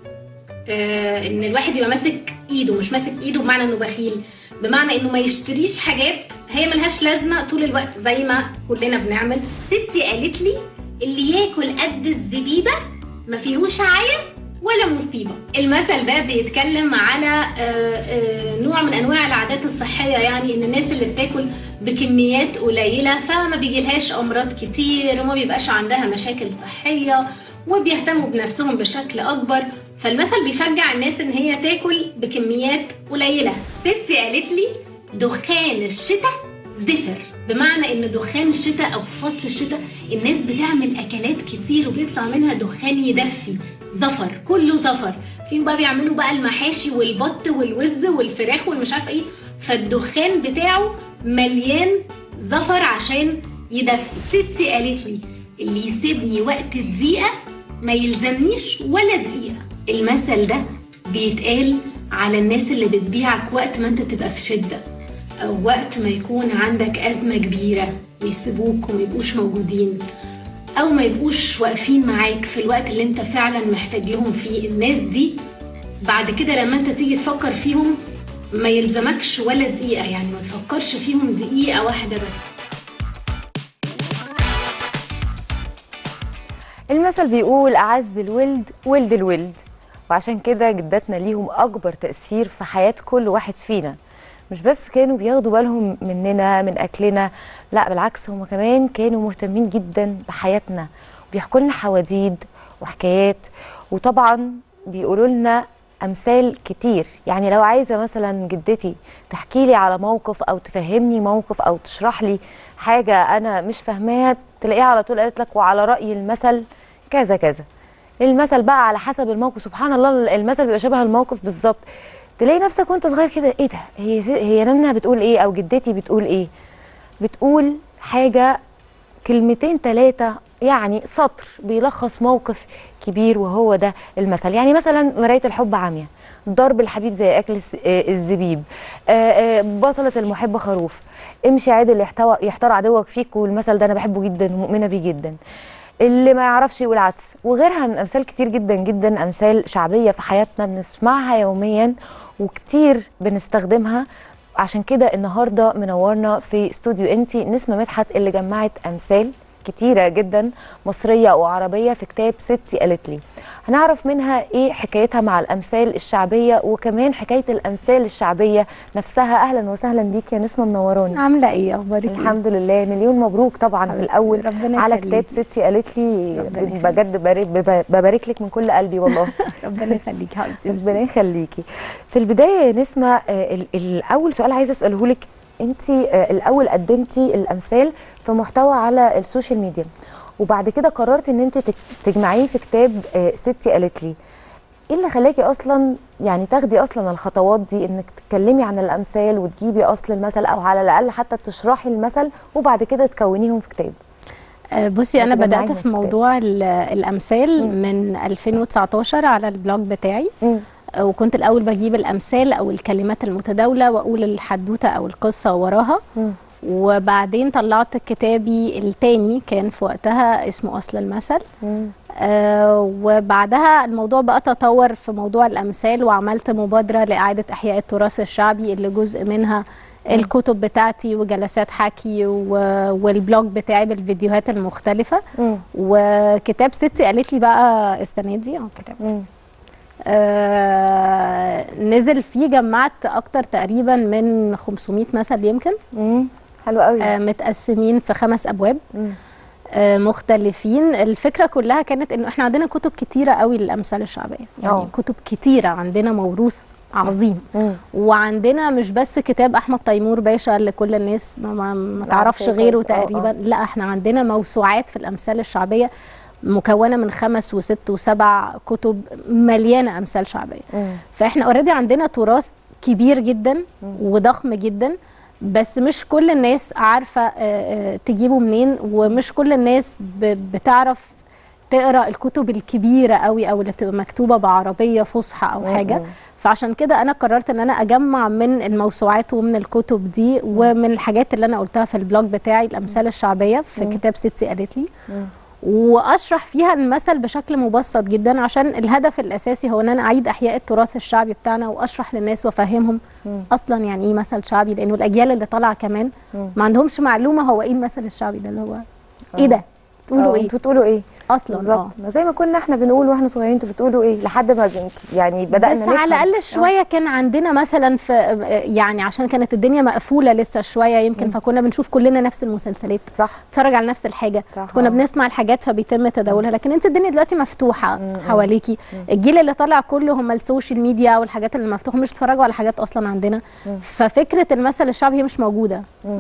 آه، ان الواحد يبقى ماسك ايده مش ماسك ايده بمعنى انه بخيل بمعنى انه ما يشتريش حاجات هي ملهاش لازمه طول الوقت زي ما كلنا بنعمل ستي قالت لي اللي ياكل قد الزبيبه ما فيهوش عيا ولا مصيبه المثل ده بيتكلم على آه، آه، نوع من انواع العادات الصحيه يعني ان الناس اللي بتاكل بكميات قليله فما بيجيلهاش امراض كتير وما بيبقاش عندها مشاكل صحيه وبيهتموا بنفسهم بشكل اكبر فالمثل بيشجع الناس ان هي تاكل بكميات قليله ستي قالت لي دخان الشتاء زفر بمعنى ان دخان الشتاء او في فصل الشتاء الناس بتعمل اكلات كتير وبيطلع منها دخان يدفي زفر كله زفر في بقى بيعملوا بقى المحاشي والبط والوز والفراخ والمش عارفه ايه فالدخان بتاعه مليان زفر عشان يدفي ستي قالت لي اللي يسيبني وقت الضيقه ما يلزمنيش ولا دقيقه المثل ده بيتقال على الناس اللي بتبيعك وقت ما انت تبقى في شده او وقت ما يكون عندك ازمه كبيره ويسيبوك وما يبقوش موجودين او ما يبقوش واقفين معاك في الوقت اللي انت فعلا محتاج لهم فيه الناس دي بعد كده لما انت تيجي تفكر فيهم ما يلزمكش ولا دقيقه يعني ما تفكرش فيهم دقيقه واحده بس المثل بيقول أعز الولد ولد الولد وعشان كده جداتنا ليهم أكبر تأثير في حياة كل واحد فينا مش بس كانوا بياخدوا بالهم مننا من أكلنا لا بالعكس هم كمان كانوا مهتمين جدا بحياتنا بيحكوا لنا حواديت وحكايات وطبعا بيقولوا لنا امثال كتير يعني لو عايزه مثلا جدتي تحكي لي على موقف او تفهمني موقف او تشرح لي حاجه انا مش فاهماها تلاقيها على طول قالت لك وعلى راي المثل كذا كذا المثل بقى على حسب الموقف سبحان الله المثل بيبقى شبه الموقف بالظبط تلاقي نفسك وانت صغير كده ايه ده هي هي نانا بتقول ايه او جدتي بتقول ايه بتقول حاجه كلمتين ثلاثه يعني سطر بيلخص موقف كبير وهو ده المثل يعني مثلا مرايه الحب عاميه ضرب الحبيب زي اكل الس- آه، الزبيب آه، آه، بصله المحب خروف امشي عادل يحتوى يحتار عدوك فيك والمثل ده انا بحبه جدا ومؤمنه بيه جدا اللي ما يعرفش يقول عدس وغيرها من امثال كتير جدا جدا امثال شعبيه في حياتنا بنسمعها يوميا وكتير بنستخدمها عشان كده النهارده منورنا في استوديو انتي نسمه مدحت اللي جمعت امثال كتيرة جدا مصرية وعربية في كتاب ستي قالت لي هنعرف منها ايه حكايتها مع الامثال الشعبية وكمان حكاية الامثال الشعبية نفسها اهلا وسهلا بيك يا نسمة منوراني عامله ايه اخبارك إيه؟ الحمد لله مليون مبروك طبعا في حبيبتي، الاول ربنا على يخليكي. كتاب ستي قالت لي ربنا يخليكي. بجد بارك- بب- ببارك لك من كل قلبي والله ربنا يخليكي حبيبتي ربنا يخليكي في البدايه يا نسمه آه، ال- الاول سؤال عايزه اساله لك انت الاول قدمتي الامثال في محتوى على السوشيال ميديا وبعد كده قررتي ان انت تك- تجمعيه في كتاب آه، ستي قالت لي ايه اللي خلاكي اصلا يعني تاخدي اصلا الخطوات دي انك تتكلمي عن الامثال وتجيبي اصل المثل او على الاقل حتى تشرحي المثل وبعد كده تكونيهم في كتاب آه، بصي انا هتجمعيهم بدات في في موضوع ال- الامثال من 2019 على البلوج بتاعي مم. آه، وكنت الاول بجيب الامثال او الكلمات المتداوله واقول الحدوته او القصه وراها مم. وبعدين طلعت كتابي التاني كان في وقتها اسمه اصل المثل مم. آه وبعدها الموضوع بقى تطور في موضوع الأمثال وعملت مبادرة لإعادة إحياء التراث الشعبي اللي جزء منها الكتب بتاعتي وجلسات حكي و- والبلوج بتاعي بالفيديوهات المختلفة مم. وكتاب ستي قالت لي بقى السنة دي اه كتاب مم. آه نزل فيه جمعت أكتر تقريبا من 500 مثل يمكن مم. حلو قوي آه متقسمين في خمس أبواب مم. آه، مختلفين الفكره كلها كانت انه احنا عندنا كتب كتيره قوي للامثال الشعبيه يعني أوه. كتب كتيره عندنا موروث عظيم مم. وعندنا مش بس كتاب احمد تيمور باشا اللي كل الناس ما, ما, ما تعرفش عارفاه غيره كويس. آه، تقريبا لا احنا عندنا موسوعات في الامثال الشعبيه مكونه من خمس وست وسبع كتب مليانه امثال شعبيه مم. فاحنا اوريدي عندنا تراث كبير جدا وضخم جدا بس مش كل الناس عارفه آه، آه، تجيبه منين ومش كل الناس ب- بتعرف تقرا الكتب الكبيره قوي او اللي بتبقى مكتوبه بعربيه فصحى او حاجه فعشان كده انا قررت ان انا اجمع من الموسوعات ومن الكتب دي ومن الحاجات اللي انا قلتها في البلوج بتاعي الامثال الشعبيه في كتاب ستي قالت لي واشرح فيها المثل بشكل مبسط جدا عشان الهدف الاساسي هو ان انا اعيد احياء التراث الشعبي بتاعنا واشرح للناس وافهمهم اصلا يعني ايه مثل شعبي لانه الاجيال اللي طالعه كمان ما عندهمش معلومه هو ايه المثل الشعبي ده اللي هو ايه ده تقولوا آه، ايه انتوا بتقولوا ايه اصلا بالظبط اه ما زي ما كنا احنا بنقول واحنا صغيرين انتوا بتقولوا ايه لحد ما يعني بدانا بس نفهم. على الاقل شويه كان عندنا مثلا في يعني عشان كانت الدنيا مقفوله لسه شويه يمكن فكنا بنشوف كلنا نفس المسلسلات صح نتفرج على نفس الحاجه صح. كنا بنسمع الحاجات فبيتم تداولها لكن انت الدنيا دلوقتي مفتوحه حواليكي الجيل اللي طالع كله هم السوشيال ميديا والحاجات اللي مفتوحه مش بيتفرجوا على حاجات اصلا عندنا ففكره المثل الشعبي هي مش موجوده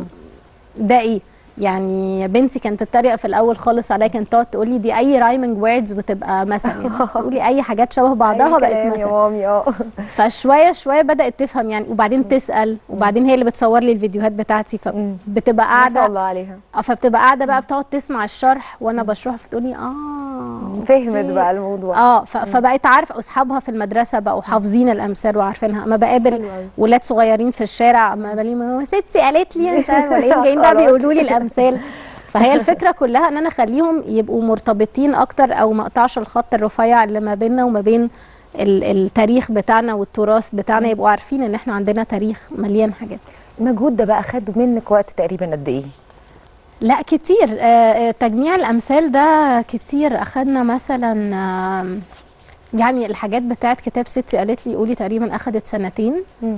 ده ايه يعني بنتي كانت تتريق في الاول خالص عليا كانت تقعد تقول لي دي اي رايمنج ووردز بتبقى مثل يعني تقولي اي حاجات شبه بعضها أي بقت كلام يا مثل مامي اه فشويه شويه بدات تفهم يعني وبعدين تسال وبعدين هي اللي بتصور لي الفيديوهات بتاعتي فبتبقى ما شاء قاعده الله عليها اه فبتبقى قاعده بقى بتقعد تسمع الشرح وانا بشرح فتقولي اه فهمت أوكي. بقى الموضوع اه ف- فبقيت عارفه اصحابها في المدرسه بقوا حافظين الامثال وعارفينها اما بقابل حلو أوي. ولاد صغيرين في الشارع اما بلاقيهم "ماما ستي قالت لي مش عارفه ولاقيهم جايين بقى خلاص. بيقولوا لي الامثال فهي الفكره كلها ان انا اخليهم يبقوا مرتبطين اكتر او ما اقطعش الخط الرفيع اللي ما بيننا وما بين ال- التاريخ بتاعنا والتراث بتاعنا يبقوا عارفين ان احنا عندنا تاريخ مليان حاجات المجهود ده بقى خد منك وقت تقريبا قد ايه لا كتير آه، آه، تجميع الامثال ده كتير اخدنا مثلا آم، يعني الحاجات بتاعت كتاب ستي قالت لي قولي تقريبا اخدت سنتين مم.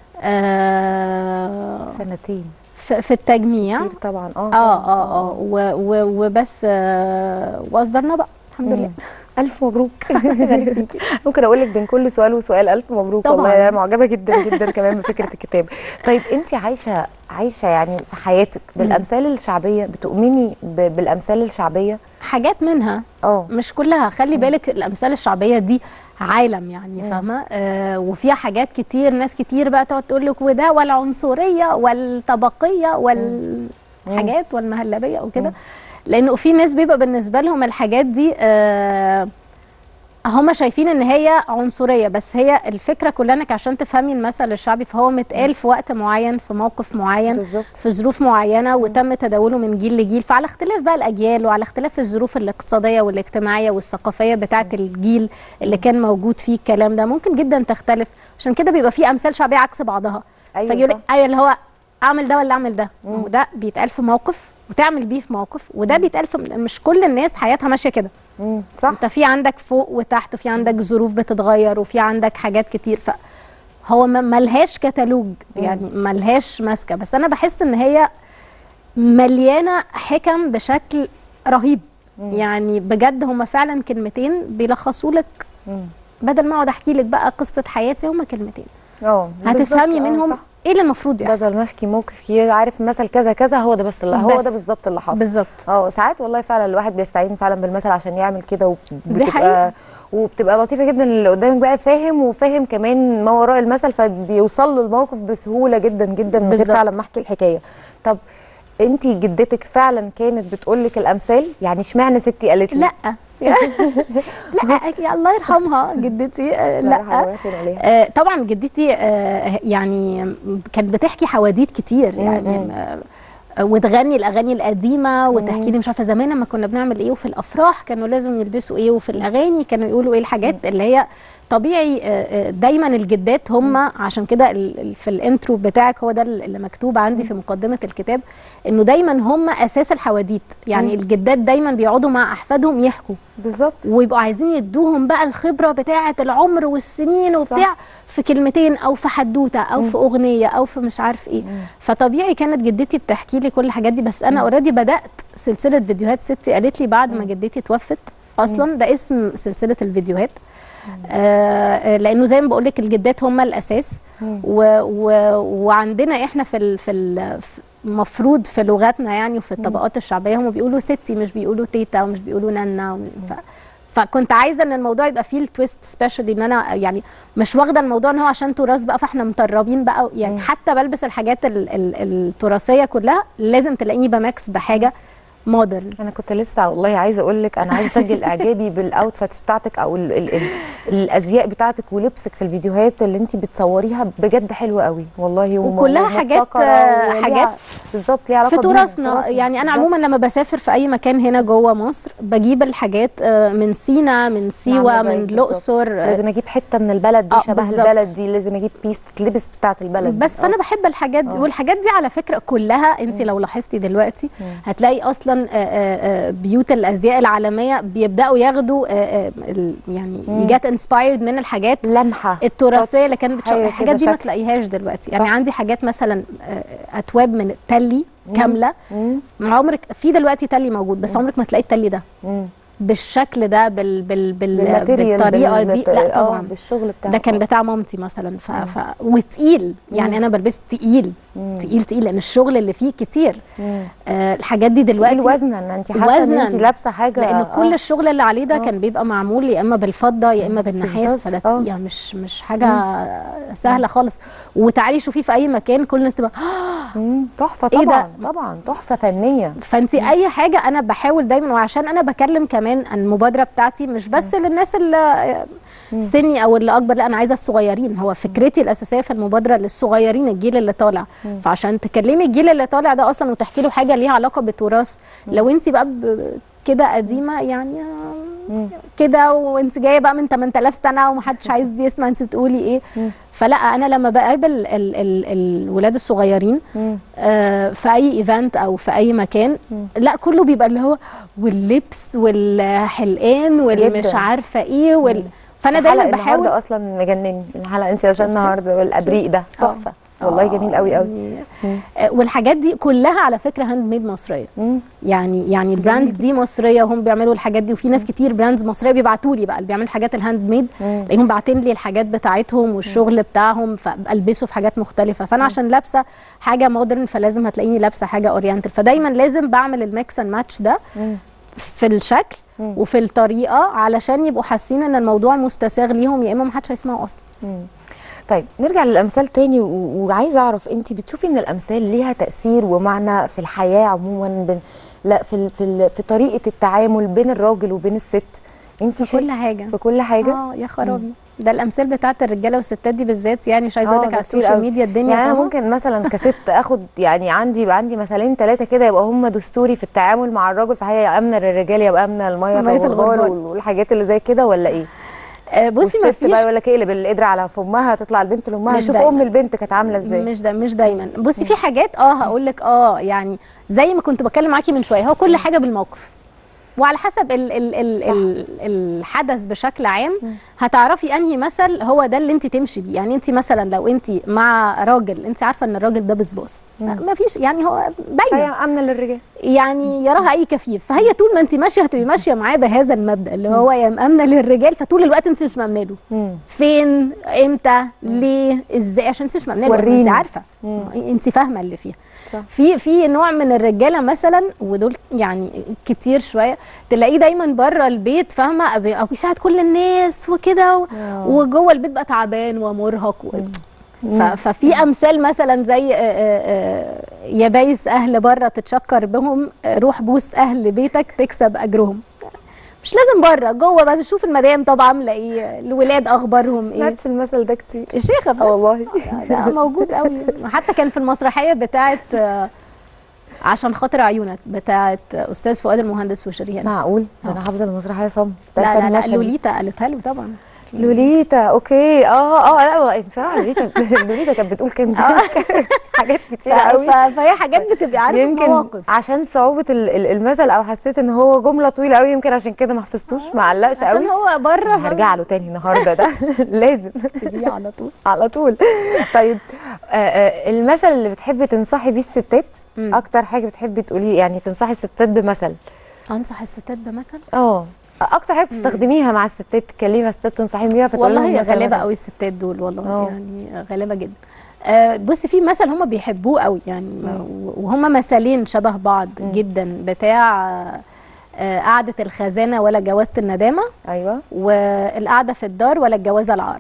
آه، سنتين في في التجميع كتير طبعا اه اه اه اه و- و- وبس آه، واصدرنا بقى الحمد لله الف مبروك يبارك فيكي. ممكن اقول لك بين كل سؤال وسؤال الف مبروك طبعاً. والله انا معجبه جدا جدا كمان بفكره الكتاب طيب انت عايشه عايشه يعني في حياتك بالامثال الشعبيه بتؤمني ب- بالامثال الشعبيه حاجات منها اه مش كلها خلي بالك الامثال الشعبيه دي عالم يعني فاهمه آه وفيها حاجات كتير ناس كتير بقى تقعد تقول لك وده والعنصريه والطبقيه والحاجات والمهلبيه وكده لانه في ناس بيبقى بالنسبه لهم الحاجات دي آه هم شايفين ان هي عنصريه بس هي الفكره كلها انك عشان تفهمي المثل الشعبي فهو متقال في وقت معين في موقف معين بالظبط في ظروف معينه وتم تداوله من جيل لجيل فعلى اختلاف بقى الاجيال وعلى اختلاف الظروف الاقتصاديه والاجتماعيه والثقافيه بتاعه الجيل اللي كان موجود فيه الكلام ده ممكن جدا تختلف عشان كده بيبقى فيه امثال شعبيه عكس بعضها أيوة فيقول لك صح. ايوه اللي هو اعمل ده ولا اعمل ده وده بيتقال في موقف وتعمل بيه في موقف وده بيتقال في مش كل الناس حياتها ماشيه كده مم. صح انت في عندك فوق وتحت وفي عندك ظروف بتتغير وفي عندك حاجات كتير ف هو ما- ملهاش كتالوج يعني ملهاش ماسكه بس انا بحس ان هي مليانه حكم بشكل رهيب يعني بجد هما فعلا كلمتين بيلخصوا لك مم. بدل ما اقعد احكي لك بقى قصه حياتي هما كلمتين اه هتفهمي بالظبط، آه، منهم صح. ايه اللي المفروض يحصل بدل ما احكي موقف كتير عارف مثل كذا كذا هو ده بس اللي هو بس. ده بالظبط اللي حصل بالظبط اه ساعات والله فعلا الواحد بيستعين فعلا بالمثل عشان يعمل كده حقيقة. وبتبقى وبتبقى لطيفه جدا اللي قدامك بقى فاهم وفاهم كمان ما وراء المثل فبيوصل له الموقف بسهوله جدا جدا من غير بالظبط. فعلا ما احكي الحكايه طب انت جدتك فعلا كانت بتقول لك الامثال يعني اشمعنى ستي قالت لي لا لا يا الله يرحمها جدتي آه، الله يرحمها لا ويحسن عليها آه، طبعا جدتي آه، يعني كانت بتحكي حواديت كتير يعني مم. آه، وتغني الاغاني القديمه وتحكي لي مش عارفه زمان لما كنا بنعمل ايه وفي الافراح كانوا لازم يلبسوا ايه وفي الاغاني كانوا يقولوا ايه الحاجات اللي هي طبيعي آه، آه، دايما الجدات هم عشان كده ال- ال- في الانترو بتاعك هو ده اللي مكتوب عندي في مقدمه الكتاب انه دايما هم اساس الحواديت يعني الجدات دايما بيقعدوا مع احفادهم يحكوا بالظبط ويبقوا عايزين يدوهم بقى الخبره بتاعه العمر والسنين وبتاع في كلمتين او في حدوته او في اغنيه او في مش عارف ايه فطبيعي كانت جدتي بتحكي لي كل الحاجات دي بس انا اوريدي بدات سلسله فيديوهات ستي قالت لي بعد ما جدتي توفت اصلا ده اسم سلسله الفيديوهات آه لانه زي ما بقول لك الجدات هم الاساس و و وعندنا احنا في ال في ال المفروض في لغتنا يعني وفي الطبقات الشعبيه هم بيقولوا ستي مش بيقولوا تيتا ومش بيقولوا نانا ف فكنت عايزه ان الموضوع يبقى فيه التويست سبيشالي ان انا يعني مش واخده الموضوع ان هو عشان تراث بقى فاحنا مطربين بقى يعني حتى بلبس الحاجات ال ال التراثيه كلها لازم تلاقيني بماكس بحاجه مودرن انا كنت لسه والله عايزه اقول لك انا عايزه اسجل اعجابي بالاوتفيتس بتاعتك او ال ال ال الازياء بتاعتك ولبسك في الفيديوهات اللي انت بتصوريها بجد حلوه قوي والله وم- وكلها حاجات- ومبتكرة وليها- حاجات بالظبط ليها علاقه في بينا، تراثنا بتراثنا. يعني انا بالظبط. عموما لما بسافر في اي مكان هنا جوه مصر بجيب الحاجات آه، من سينا من سيوه عاملة زيك من بالظبط. الاقصر آه، لازم اجيب حته من البلد دي آه، شبه بالظبط. البلد دي لازم اجيب بيس تلبس بتاعه البلد دي. بس فانا بحب الحاجات دي آه. والحاجات دي على فكره كلها انت لو لاحظتي دلوقتي هتلاقي اصلا آه، آه، آه، بيوت الازياء العالميه بيبداوا ياخدوا آه، آه، ال- يعني يجات انسبايرد من الحاجات لمحه التراثيه touch، اللي كانت بتشوف حاجة الحاجات كده دي ما شكل. تلاقيهاش دلوقتي يعني صح. عندي حاجات مثلا آه، اتواب من تلي كامله مم. عمرك في دلوقتي تلي موجود بس عمرك ما تلاقي التلي ده مم. بالشكل ده بال بال بال بالماتيريال، بالطريقه بال- دي بال- لا آه، طبعا بالشغل بتاعه ده كان آه. بتاع مامتي مثلا ف... ف... وتقيل يعني انا بلبس تقيل تقيل تقيل لان الشغل اللي فيه كتير مم. آه الحاجات دي دلوقتي تقيل وزنا ان انت حاسه ان وزناً. انت لابسه حاجه لان كل آه. الشغل اللي عليه ده كان بيبقى معمول يا اما بالفضه يا اما بالنحاس بالظبط، فده آه. يعني مش مش حاجه سهله خالص وتعالي شوفيه في اي مكان كل الناس تبقى مم. تحفه إيه طبعا ده؟ طبعا تحفه فنيه فانت اي حاجه انا بحاول دايما وعشان انا بكلم كمان عن المبادره بتاعتي مش بس للناس اللي سني او اللي اكبر لا انا عايزه الصغيرين هو فكرتي الاساسيه في المبادره للصغيرين الجيل اللي طالع فعشان تكلمي الجيل اللي طالع ده اصلا وتحكي له حاجه ليها علاقه بالتراث لو انت بقى ب- كده قديمه يعني آه، كده وانت جايه بقى من 8000 سنه ومحدش عايز يسمع انت بتقولي ايه فلا انا لما بقابل ال ال الولاد الصغيرين آه، في اي ايفنت او في اي مكان لا كله بيبقى اللي هو واللبس والحلقان والمش جداً. عارفه ايه وال... فانا الحلقة دايما بحاول النهارده اصلا مجنني الحلقه انت عشان النهارده والابريق ده آه. تحفه والله آه، جميل قوي قوي يعني آه، والحاجات دي كلها على فكره هاند ميد مصريه مم. يعني يعني البراندز دي مصريه وهم بيعملوا الحاجات دي وفي ناس كتير براندز مصريه بيبعتوا لي بقى اللي بيعملوا الحاجات الهاند ميد تلاقيهم باعتين لي الحاجات بتاعتهم والشغل بتاعهم فالبسه في حاجات مختلفه فانا عشان لابسه حاجه مودرن فلازم هتلاقيني لابسه حاجه اورينتال فدايما لازم بعمل الميكس اند ماتش ده في الشكل وفي الطريقه علشان يبقوا حاسين ان الموضوع مستساغ ليهم يا اما ما حدش هيسمعه اصلا طيب نرجع للامثال تاني و- وعايزه اعرف انت بتشوفي ان الامثال ليها تاثير ومعنى في الحياه عموما بين لا في ال- في ال- في طريقه التعامل بين الراجل وبين الست انت في كل حاجه في كل حاجه اه يا خرابي ده الامثال بتاعت الرجاله والستات دي بالذات يعني مش عايزه اقول آه، لك على ده كتير السوشيال قوي. ميديا الدنيا يعني انا فاهمة؟ ممكن مثلا كست اخد يعني عندي يبقى عندي مثلين ثلاثه كده يبقى هم دستوري في التعامل مع الراجل فهي يا امنه للرجال يا امنه الميه المية في في الغربال الغربال. والحاجات اللي زي كده ولا ايه؟ آه بصي ما والست فيش بقى يقول لك ايه اللي بالقدره على فمها تطلع البنت لامها مش شوف دايما. ام البنت كانت عامله ازاي مش دا مش دايما بصي في حاجات اه هقول لك اه يعني زي ما كنت بتكلم معاكي من شويه هو كل حاجه بالموقف وعلى حسب ال ال ال ال الحدث بشكل عام هتعرفي انهي مثل هو ده اللي انت تمشي بيه يعني انت مثلا لو انت مع راجل انت عارفه ان الراجل ده بصباص ما فيش يعني هو هي باينه امنه للرجال يعني يراها اي كفيف فهي طول ما انت ماشيه هتبقي ماشيه معاه بهذا المبدا اللي هو يا مامنه للرجال فطول الوقت انت مش مامنه له مم. فين امتى ليه ازاي عشان انت مش مامنه له انت وريني. عارفه انت فاهمه اللي فيها صح. في في نوع من الرجاله مثلا ودول يعني كتير شويه تلاقيه دايما بره البيت فاهمه أبي- او بيساعد كل الناس وكده و- وجوه البيت بقى تعبان ومرهق و... ف- ففي امثال مثلا زي آه، آه، آه، يا بايس اهل بره تتشكر بهم آه، روح بوس اهل بيتك تكسب اجرهم مش لازم بره جوه بس شوف المدام طبعا عامله ايه الولاد اخبارهم ايه سمعتش المثل ده كتير الشيخه بجد. اه والله ده موجود قوي حتى كان في المسرحيه بتاعه آه، عشان خاطر عيونك بتاعه استاذ فؤاد المهندس وشريهان معقول ده آه. انا حافظه المسرحيه صم ده لا كان لا لا مشهد. لوليتا قالتها له طبعا لوليتا اوكي اه اه لا هو بصراحه لوليتا لوليتا كانت بتقول كام حاجات كتير ف- قوي ف- فهي حاجات بتبقى عارفه يمكن مواقف عشان صعوبه ال- ال- المثل او حسيت ان هو جمله طويله قوي يمكن عشان كده ما حفظتوش ما علقش عشان قوي هو بره هرجع له تاني النهارده ده لازم تبيه على طول على طول طيب آه، آه، المثل اللي بتحبي تنصحي بيه الستات مم. اكتر حاجه بتحبي تقولي يعني تنصحي الستات بمثل انصح الستات بمثل اه اكتر حاجه بتستخدميها مع الستات تكلمي مع الستات تنصحيهم بيها فتقولي والله لهم هي مثل غالبه مثلا. قوي الستات دول والله اه. يعني غالبه جدا آه بصي في مثل هم بيحبوه قوي يعني ما- وهم مثلين شبه بعض جدا بتاع آه، آه، قعده الخزانه ولا جوازه الندامه ايوه والقعده في الدار ولا الجوازه العار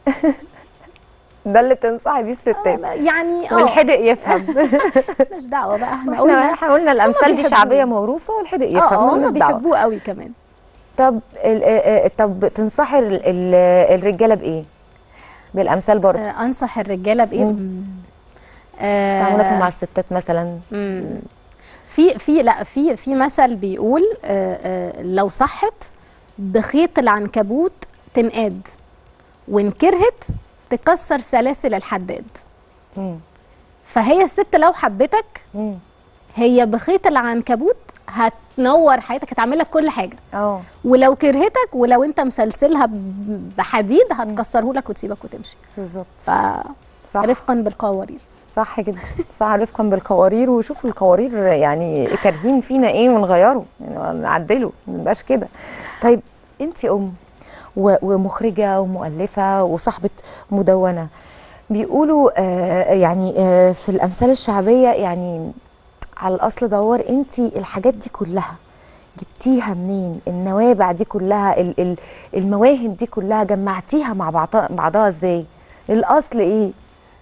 ده اللي تنصحي بيه الستات يعني اه والحدق يفهم مش دعوه بقى احنا احنا قلنا احنا قلنا بس هما الامثال دي بيحبوه. شعبيه موروثه والحدق اه يفهم اه هم مالناش دعوه بيحبوه قوي كمان طب ال- آه، آه، طب تنصحي ال- ال- الرجاله بايه؟ بالامثال برضه آه انصح الرجاله بايه مم. آه تعاملاتهم مع الستات مثلا مم. في في لا في في مثل بيقول آه آه لو صحت بخيط العنكبوت تنقاد وان كرهت تكسر سلاسل الحداد مم. فهي الست لو حبتك مم. هي بخيط العنكبوت هتنور حياتك هتعمل لك كل حاجه اه ولو كرهتك ولو انت مسلسلها ب- بحديد هتكسره لك وتسيبك وتمشي بالظبط فرفقا صح بالقوارير صح جدا صح رفقا بالقوارير وشوفوا القوارير يعني كارهين فينا ايه ونغيره يعني نعدله ما نبقاش كده طيب انت ام و- ومخرجه ومؤلفه وصاحبه مدونه بيقولوا آه يعني آه في الامثال الشعبيه يعني على الاصل دور انت الحاجات دي كلها جبتيها منين النوابع دي كلها ال- ال- المواهب دي كلها جمعتيها مع بعضها بعضها ازاي الاصل ايه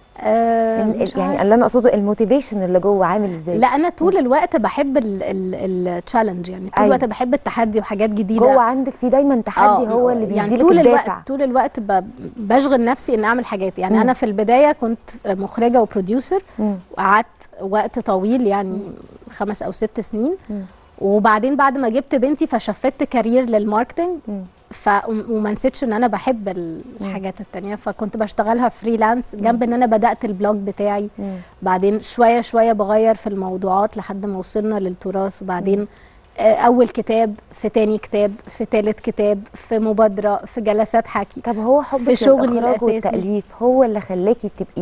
آه ال- مش يعني عارفة. اللي انا اقصده الموتيفيشن اللي جوه عامل ازاي لا انا طول الوقت بحب التشالنج يعني طول أيوة. الوقت بحب التحدي وحاجات جديده جوه عندك في دايما تحدي آه، هو اللي بيديلك يعني طول الدافع الوقت طول الوقت ب- بشغل نفسي ان اعمل حاجات يعني مم. انا في البدايه كنت مخرجه وبروديوسر مم. وقعدت وقت طويل يعني خمس او ست سنين مم. وبعدين بعد ما جبت بنتي فشفت كارير للماركتنج مم. ف وما نسيتش ان انا بحب الحاجات التانية فكنت بشتغلها فريلانس جنب ان انا بدات البلوج بتاعي مم. بعدين شويه شويه بغير في الموضوعات لحد ما وصلنا للتراث وبعدين آه، اول كتاب في تاني كتاب في تالت كتاب في مبادره في جلسات حكي طب هو حبك في شغلي للإخراج الأساسي. والتأليف هو اللي خلاكي تبقي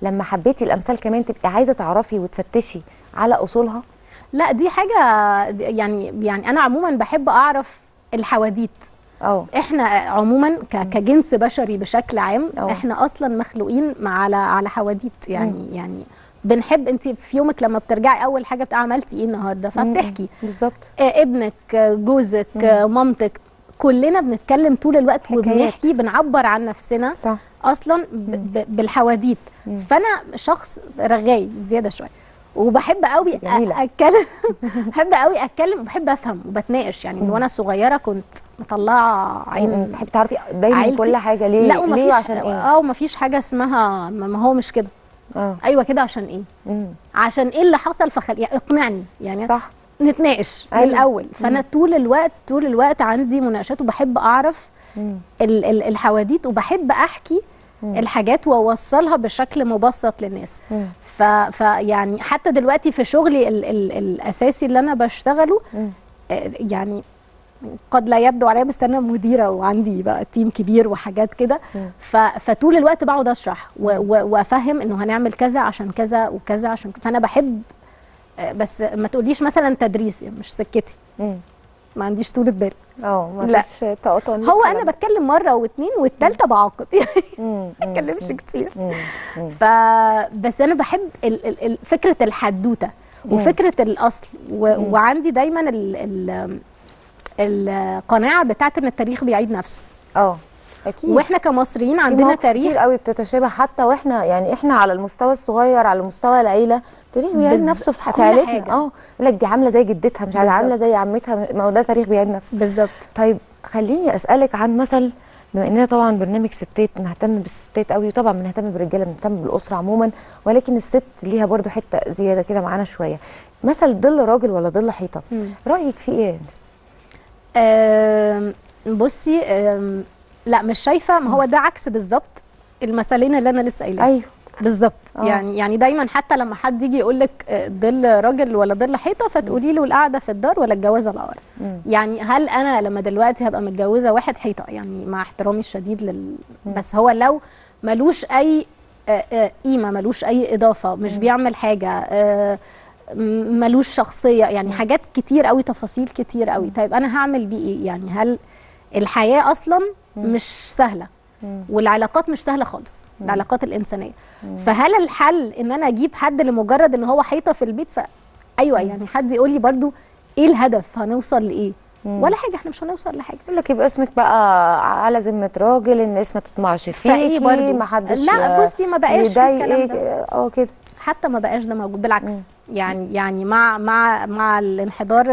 لما حبيتي الامثال كمان تبقي عايزه تعرفي وتفتشي على اصولها لا دي حاجه يعني يعني انا عموما بحب اعرف الحواديت اه احنا عموما ك- كجنس بشري بشكل عام أه. احنا اصلا مخلوقين مع على على حواديت يعني يعني بنحب انت في يومك لما بترجعي اول حاجه بتاع عملتي ايه النهارده فبتحكي بالظبط آه، ابنك آه، جوزك آه، مامتك كلنا بنتكلم طول الوقت حكايات. وبنحكي بنعبر عن نفسنا صح اصلا ب- ب- بالحواديت فانا شخص رغاي زياده شويه وبحب قوي أ- جميلة. اتكلم بحب قوي اتكلم وبحب افهم وبتناقش يعني من وانا صغيره كنت مطلعه عين تحبي تعرفي دايما عيلتي. كل حاجه ليه لا ليه ومفيش عشان ايه اه ومفيش حاجه اسمها ما ما هو مش كده اه ايوه كده عشان ايه مم. عشان ايه اللي حصل فخل يعني اقنعني يعني صح نتناقش أيوة. من الاول فانا طول الوقت طول الوقت عندي مناقشات وبحب اعرف مم. ال- ال- الحواديت وبحب احكي الحاجات واوصلها بشكل مبسط للناس مم. ف... ف يعني حتى دلوقتي في شغلي ال... ال... الاساسي اللي انا بشتغله مم. آه، يعني قد لا يبدو عليا بس انا مديره وعندي بقى تيم كبير وحاجات كده مم. ف... فطول الوقت بقعد اشرح و... و... وافهم انه هنعمل كذا عشان كذا وكذا عشان كذا. فانا بحب آه، بس ما تقوليش مثلا تدريس يعني مش سكتي مم. ما عنديش طولة بال اه لا. مفيش طاقه هو انا بتكلم مره واثنين والثالثه بعاقب ما ما اتكلمش كتير مم. مم. ف بس انا بحب ال... ال... ال... فكره الحدوته وفكره الاصل و... وعندي دايما ال... ال... القناعه بتاعت ان التاريخ بيعيد نفسه اه اكيد واحنا كمصريين في عندنا مواقف كتير تاريخ قوي بتتشابه حتى واحنا يعني احنا على المستوى الصغير على مستوى العيله تاريخ بيعيد بز- نفسه في كل في عيلتنا حاجة. اه يقول لك دي عامله زي جدتها مش عارفه عامله بالظبط. زي عمتها ما هو ده تاريخ بيعيد نفسه بالظبط طيب خليني اسالك عن مثل بما اننا طبعا برنامج ستات بنهتم بالستات قوي وطبعا بنهتم بالرجاله بنهتم بالاسره عموما ولكن الست ليها برضو حته زياده كده معانا شويه مثل ظل راجل ولا ظل حيطه مم. رايك فيه ايه يا نسمة؟ آم، بصي آم، لا مش شايفه ما هو ده عكس بالظبط المثلين اللي انا لسه قايلاها ايوه بالظبط آه. يعني يعني دايما حتى لما حد يجي يقول لك ظل راجل ولا ظل حيطه فتقولي له القعده في الدار ولا الجوازه العار مم. يعني هل انا لما دلوقتي هبقى متجوزه واحد حيطه يعني مع احترامي الشديد لل بس هو لو ملوش اي آه، آه، قيمه ملوش اي اضافه مش بيعمل حاجه آه، م- ملوش شخصيه يعني حاجات كتير قوي تفاصيل كتير قوي طيب انا هعمل بيه ايه يعني هل الحياه اصلا مش سهله والعلاقات مش سهله خالص العلاقات الانسانيه فهل الحل ان انا اجيب حد لمجرد ان هو حيطه في البيت ف ايوه يعني حد يقول لي برضو ايه الهدف هنوصل لايه ولا حاجه احنا مش هنوصل لحاجه يقول لك يبقى اسمك بقى على ذمه راجل الناس ما تطمعش فإيه فيكي برضو؟ ما حدش لا، بصي، ما بقاش في الكلام يضايقك. اه كده حتى ما بقاش ده موجود بالعكس يعني يعني مع مع مع الانحدار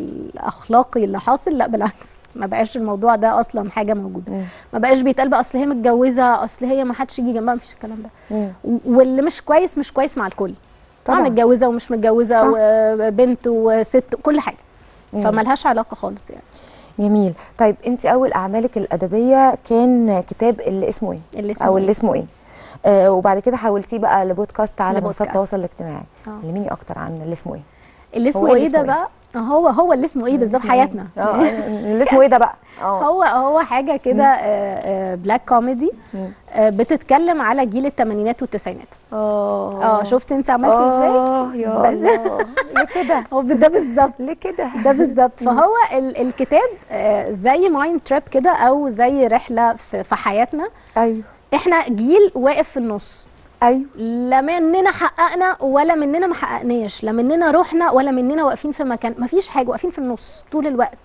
الاخلاقي اللي حاصل لا بالعكس ما بقاش الموضوع ده اصلا حاجه موجوده مم. ما بقاش بيتقال بقى اصل هي متجوزه اصل هي ما حدش يجي جنبها مفيش الكلام ده مم. واللي مش كويس مش كويس مع الكل طبعا طبعاً. متجوزه ومش متجوزه صح. وبنت وست كل حاجه فملهاش علاقه خالص يعني جميل طيب انت اول اعمالك الادبيه كان كتاب اللي اسمه ايه اللي اسمه او إيه؟ اللي اسمه ايه آه وبعد كده حولتيه بقى لبودكاست على منصات لبودكاست. التواصل الاجتماعي آه. كلميني اكتر عن اللي اسمه ايه اللي هو اسمه إيه ايه اللي ده اسمه بقى هو هو اللي اسمه ايه بالظبط اسمه حياتنا اه اللي اسمه ايه ده بقى اه هو هو حاجه كده بلاك كوميدي مم. بتتكلم على جيل الثمانينات والتسعينات اه اه شفتي انت عملتي ازاي اه يا بس- الله ليه كده هو ده بالظبط ليه كده ده بالظبط فهو ال- الكتاب آه، زي مايند تريب كده او زي رحله في في حياتنا ايوه احنا جيل واقف في النص ايوه لا مننا حققنا ولا مننا ما حققناش لا مننا رحنا ولا مننا واقفين في مكان ما فيش حاجه واقفين في النص طول الوقت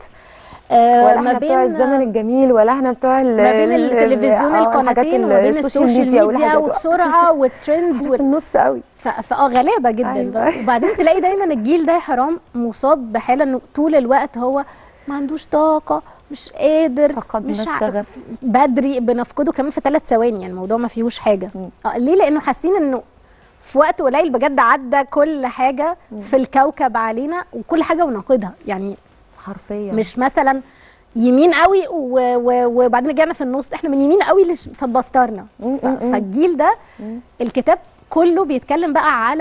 آه، ولا احنا بتوع الزمن الجميل ولا احنا بتوع ال- ما بين ال- التلفزيون آه، الحاجات القناتين ال- وما بين السوشيال ميديا والحاجات دي. وبسرعه والترندز احنا وال... في النص قوي ف- فاه غلابه جدا أيوة. بقى. وبعدين تلاقي دايما الجيل ده يا حرام مصاب بحاله انه طول الوقت هو ما عندوش طاقه مش قادر فقدنا مش ع- الشغف. بدري بنفقده كمان في ثلاث ثواني يعني الموضوع ما فيهوش حاجه مم. اه ليه لانه حاسين انه في وقت قليل بجد عدى كل حاجه في الكوكب علينا وكل حاجه وناقضها يعني حرفيا مش مثلا يمين قوي و- و- وبعدين رجعنا في النص احنا من يمين قوي لش- فاتبسطرنا مم، ف- مم، مم. فالجيل ده الكتاب كله بيتكلم بقى على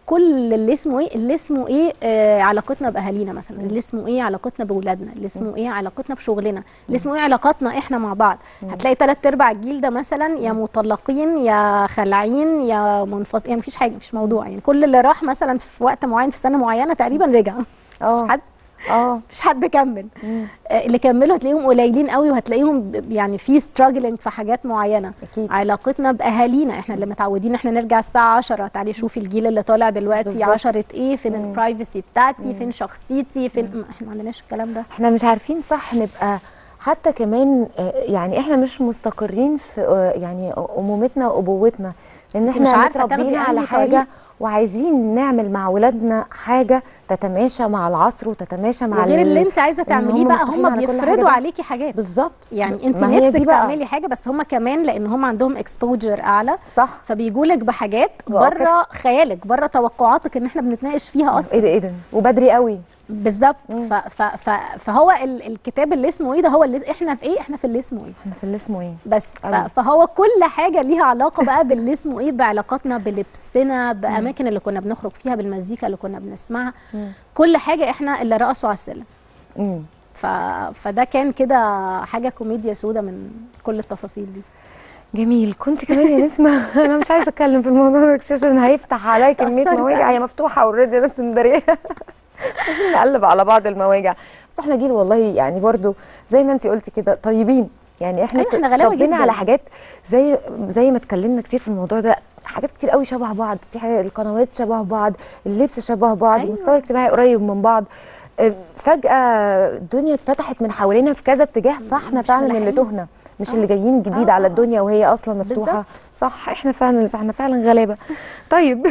كل اللي اسمه ايه اللي اسمه ايه آه علاقتنا باهالينا مثلا اللي اسمه ايه علاقتنا باولادنا اللي اسمه ايه علاقتنا بشغلنا اللي اسمه ايه علاقاتنا احنا مع بعض هتلاقي ثلاث ارباع الجيل ده مثلا يا مطلقين يا خلعين يا منفصل يعني مفيش حاجه مفيش موضوع يعني كل اللي راح مثلا في وقت معين في سنه معينه تقريبا رجع اه. مفيش حد اه مفيش حد كمل آه، اللي كملوا هتلاقيهم قليلين قوي وهتلاقيهم ب- يعني في ستراجلينج في حاجات معينه أكيد. علاقتنا باهالينا احنا اللي متعودين احنا نرجع الساعه 10 تعالي شوفي الجيل اللي طالع دلوقتي بالظبط. 10 ايه فين البرايفسي بتاعتي فين شخصيتي فين م- احنا ما عندناش الكلام ده احنا مش عارفين صح نبقى حتى كمان آه، يعني احنا مش مستقرين في آه، يعني امومتنا وابوتنا لان انت احنا مش عارفة متربيين تاخدي على أنهي حاجه طريق. وعايزين نعمل مع ولادنا حاجه تتماشى مع العصر وتتماشى مع وغير ال- اللي انت عايزه إن تعمليه هم بقى مفتوحين هم على كل حاجة بيفرضوا ده. عليكي حاجات بالظبط يعني انت ما هي دي نفسك بقى. تعملي حاجه بس هم كمان لان هم عندهم اكسبوجر اعلى صح فبيجوا لك بحاجات وأكتر. بره خيالك بره توقعاتك ان احنا بنتناقش فيها اصلا ايه ده ايه ده وبدري قوي بالظبط ف ف ف فهو ال الكتاب اللي اسمه ايه ده هو اللي احنا في ايه احنا في اللي اسمه ايه احنا في اللي اسمه ايه بس ف أيوة. فهو كل حاجه ليها علاقه بقى باللي اسمه ايه بعلاقاتنا بلبسنا باماكن اللي كنا بنخرج فيها بالمزيكا اللي كنا بنسمعها كل حاجه احنا اللي رقصوا على السلم مم. ف... فده كان كده حاجه كوميديا سودا من كل التفاصيل دي جميل كنت كمان يا نسمة انا مش عايزه اتكلم في الموضوع ده عشان هيفتح عليا كميه تأثرت مواجع هي مفتوحه اوريدي بس مداريه عايزين نقلب على بعض المواجع بس احنا جيل والله يعني برضو زي ما انت قلتي كده طيبين يعني احنا أيوة، إحنا غلابة اتربينا جداً. على حاجات زي زي ما اتكلمنا كتير في الموضوع ده حاجات كتير قوي شبه بعض في حاجات القنوات شبه بعض اللبس شبه بعض أيوة. المستوى الاجتماعي قريب من بعض اه، فجأة الدنيا اتفتحت من حوالينا في كذا اتجاه فاحنا مش فعلا اللي ملاحقين. تهنا مش اللي جايين جديد آه، على آه. الدنيا وهي اصلا مفتوحه بالظبط. صح احنا فعلا احنا فعلا غلابه طيب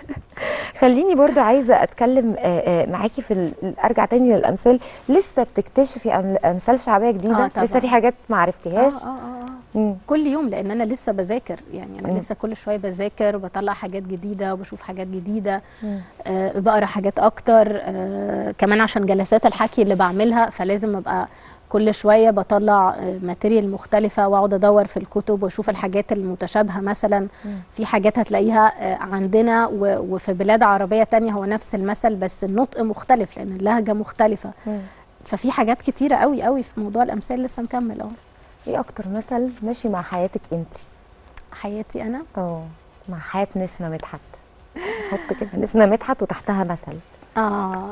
خليني برضو عايزه اتكلم آه، آه، معاكي في ال- ارجع تاني للامثال لسه بتكتشفي أم- امثال شعبيه جديده آه، طبعاً. لسه في حاجات ما عرفتيهاش آه, آه, آه. مم. كل يوم لان انا لسه بذاكر يعني انا مم. لسه كل شويه بذاكر وبطلع حاجات جديده وبشوف حاجات جديده مم. آه بقرا حاجات اكتر آه كمان عشان جلسات الحكي اللي بعملها فلازم ابقى كل شويه بطلع آه ماتيريال مختلفه واقعد ادور في الكتب واشوف الحاجات المتشابهه مثلا في حاجات هتلاقيها آه عندنا و- وفي بلاد عربيه تانية هو نفس المثل بس النطق مختلف لان اللهجه مختلفه مم. ففي حاجات كتيره قوي قوي في موضوع الامثال لسه مكمل اهو ايه اكتر مثل ماشي مع حياتك انت حياتي انا اه مع حياه نسمه مدحت حط كده نسمه مدحت وتحتها مثل آه.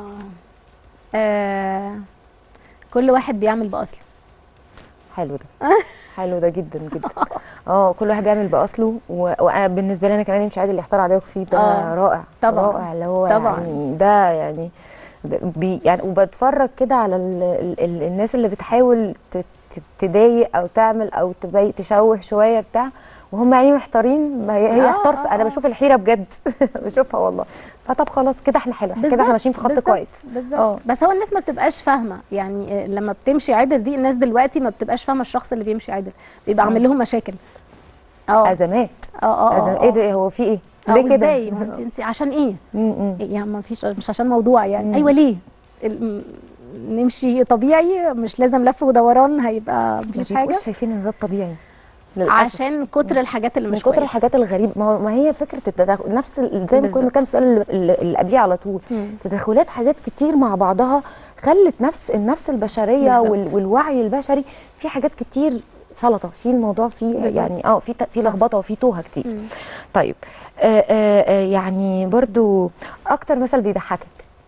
آه. كل واحد بيعمل بأصله حلو ده حلو ده جدا جدا اه كل واحد بيعمل باصله و- وانا بالنسبه لي انا كمان مش عادل اللي اختار عليك فيه ده آه، رائع طبعاً، رائع اللي هو طبعاً. يعني ده يعني ب- بي يعني وبتفرج كده على ال ال ال الناس اللي بتحاول ت- ت- تضايق او تعمل او تبي تشوه شويه بتاع وهم يعني محتارين ما هي هي آه، احتار آه، انا آه. بشوف الحيره بجد بشوفها والله فطب خلاص كده احنا حلو كده احنا بالظبط، ماشيين في خط بالظبط، كويس بالظبط آه. بس هو الناس ما بتبقاش فاهمه يعني آه، لما بتمشي عدل دي الناس دلوقتي ما بتبقاش فاهمه الشخص اللي بيمشي عدل بيبقى عامل لهم مشاكل اه ازمات اه اه أزمات. آه، ايه آه. ده هو في ايه آه، ليه كده ازاي ما انت انت عشان ايه م- م. يعني ما فيش مش عشان موضوع يعني مم. ايوه ليه ال- م- نمشي طبيعي مش لازم لف ودوران هيبقى مفيش ما حاجه بيبقوش شايفين ان ده الطبيعي للأسف. عشان كتر الحاجات اللي من مش كتر كويسة. الحاجات الغريبه ما, هو- ما هي فكره التدخل نفس ال- زي ما بالظبط. كنا كان السؤال اللي- اللي اللي قبليه على طول مم. تدخلات حاجات كتير مع بعضها خلت نفس النفس البشريه بالظبط. وال والوعي البشري في حاجات كتير سلطه في الموضوع فيه بالظبط. يعني اه في ت- في صح. لخبطه وفي توهه كتير مم. طيب آه آه آه يعني برضو اكتر مثل بيضحكك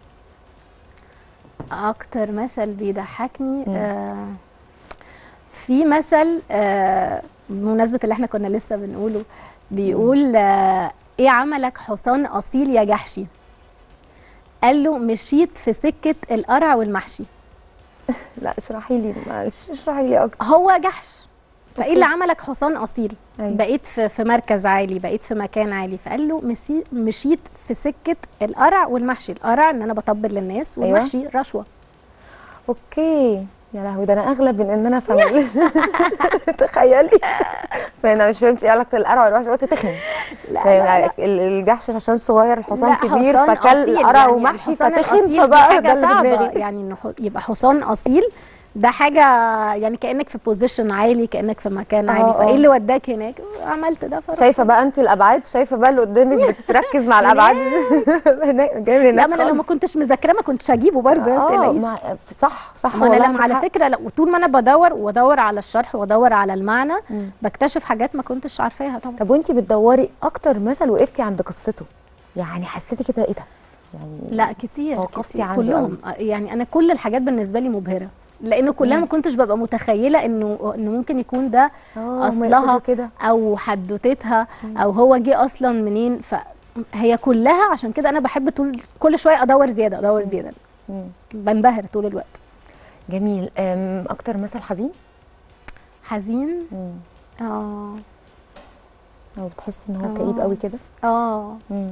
اكتر مثل بيضحكني آه في مثل آه بمناسبه اللي احنا كنا لسه بنقوله بيقول آه ايه عملك حصان اصيل يا جحشي قال له مشيت في سكه القرع والمحشي لا اشرحي لي معلش اشرحي لي اكتر هو جحش فايه اللي عملك حصان اصيل أيوة. بقيت في, في مركز عالي بقيت في مكان عالي فقال له مسي- مشيت في سكه القرع والمحشي القرع ان انا بطبل للناس أيوة. والمحشي رشوه اوكي يا لهوي ده انا اغلب من ان انا افهم تخيلي فانا مش فهمت ايه علاقه القرع والوحش قلت تخن لا يعني ال- الجحش عشان صغير الحصان لا، كبير حصان فكل أصيل، قرع يعني ومحشي الحصان فتخن الأصيل دي فبقى حاجة ده اللي في صعبة، دماغي يعني انه ح- يبقى حصان اصيل ده حاجه يعني كانك في بوزيشن عالي كانك في مكان آه، عالي آه. فايه اللي وداك هناك عملت ده فرحت. شايفه بقى انت الابعاد شايفه بقى اللي قدامك بتركز مع الابعاد هناك جاي لا ما انا لو ما كنتش مذاكره ما كنتش هجيبه برضه ما اه تقلقيش ما- صح صح ما انا والله لما معاك على حق. فكره لو طول ما انا بدور وادور على الشرح وادور على المعنى مم. بكتشف حاجات ما كنتش عارفاها طبعا طب وانت بتدوري اكتر مثل وقفتي عند قصته يعني حسيتي كده ايه ده يعني لا كتير توقفتي كتير عنده كلهم يعني انا كل الحاجات بالنسبه لي مبهره لان كلها ما كنتش ببقى متخيله انه انه ممكن يكون ده اه هما اصلها يقصدوا كده او حدوتتها او هو جه اصلا منين فهي كلها عشان كده انا بحب طول كل شويه ادور زياده ادور زياده مم. بنبهر طول الوقت جميل أم، اكتر مثل حزين حزين مم. اه او بتحسي ان هو آه. كئيب قوي كده اه مم.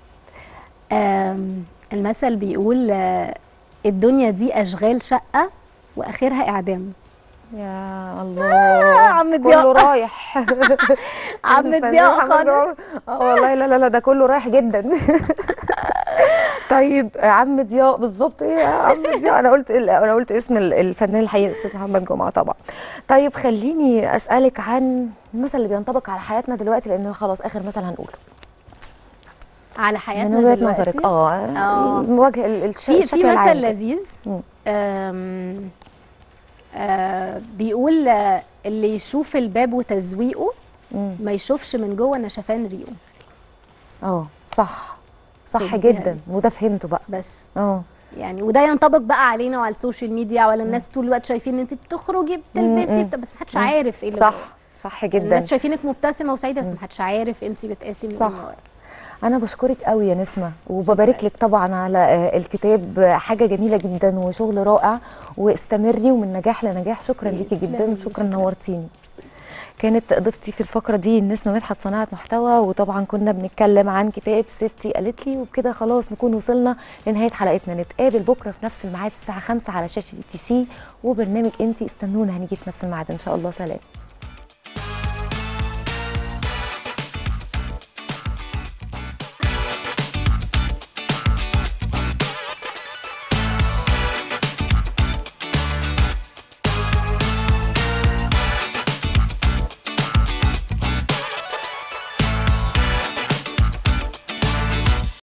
آم، المثل بيقول آه، الدنيا دي اشغال شقه واخرها اعدام يا الله عم ضياء. كله رايح عم الفنان ضياء محمد خالص جوهر. اه والله لا لا لا ده كله رايح جدا طيب عم ضياء بالظبط ايه يا عم ضياء انا قلت انا قلت اسم ال- الفنان الحقيقي الاستاذ محمد جمعه طبعا طيب خليني اسالك عن المثل اللي بينطبق على حياتنا دلوقتي لان خلاص اخر مثل هنقوله على من حياتنا وجهه دلوقتي نظرك اه آه. الوجه ال- الش- في الشكل في مثل العام كده. لذيذ مم. آم، آه، بيقول آه، اللي يشوف الباب وتزويقه مم. ما يشوفش من جوه نشفان ريقه اه صح صح فهمتيها جدا دي. وده فهمته بقى بس اه يعني وده ينطبق بقى علينا وعلى السوشيال ميديا وعلى الناس طول الوقت شايفين ان انت بتخرجي بتلبسي مم. بت- بس محدش مم. عارف ايه اللي صح جوه. صح جدا الناس شايفينك مبتسمه وسعيده بس محدش عارف انت بتقاسي من صح. إيه ورا. انا بشكرك قوي يا نسمه وببارك لك طبعا على آه، الكتاب آه، حاجه جميله جدا وشغل رائع واستمري ومن نجاح لنجاح شكرا ليكي جدا تسلمي، شكرا شكراً. نورتيني كانت ضيفتي في الفقره دي نسمه مدحت صناعه محتوى وطبعا كنا بنتكلم عن كتاب ستي قالت لي وبكده خلاص نكون وصلنا لنهايه حلقتنا نتقابل بكره في نفس الميعاد الساعه 5 على شاشه تي سي وبرنامج انتي استنونا هنيجي في نفس الميعاد ان شاء الله سلام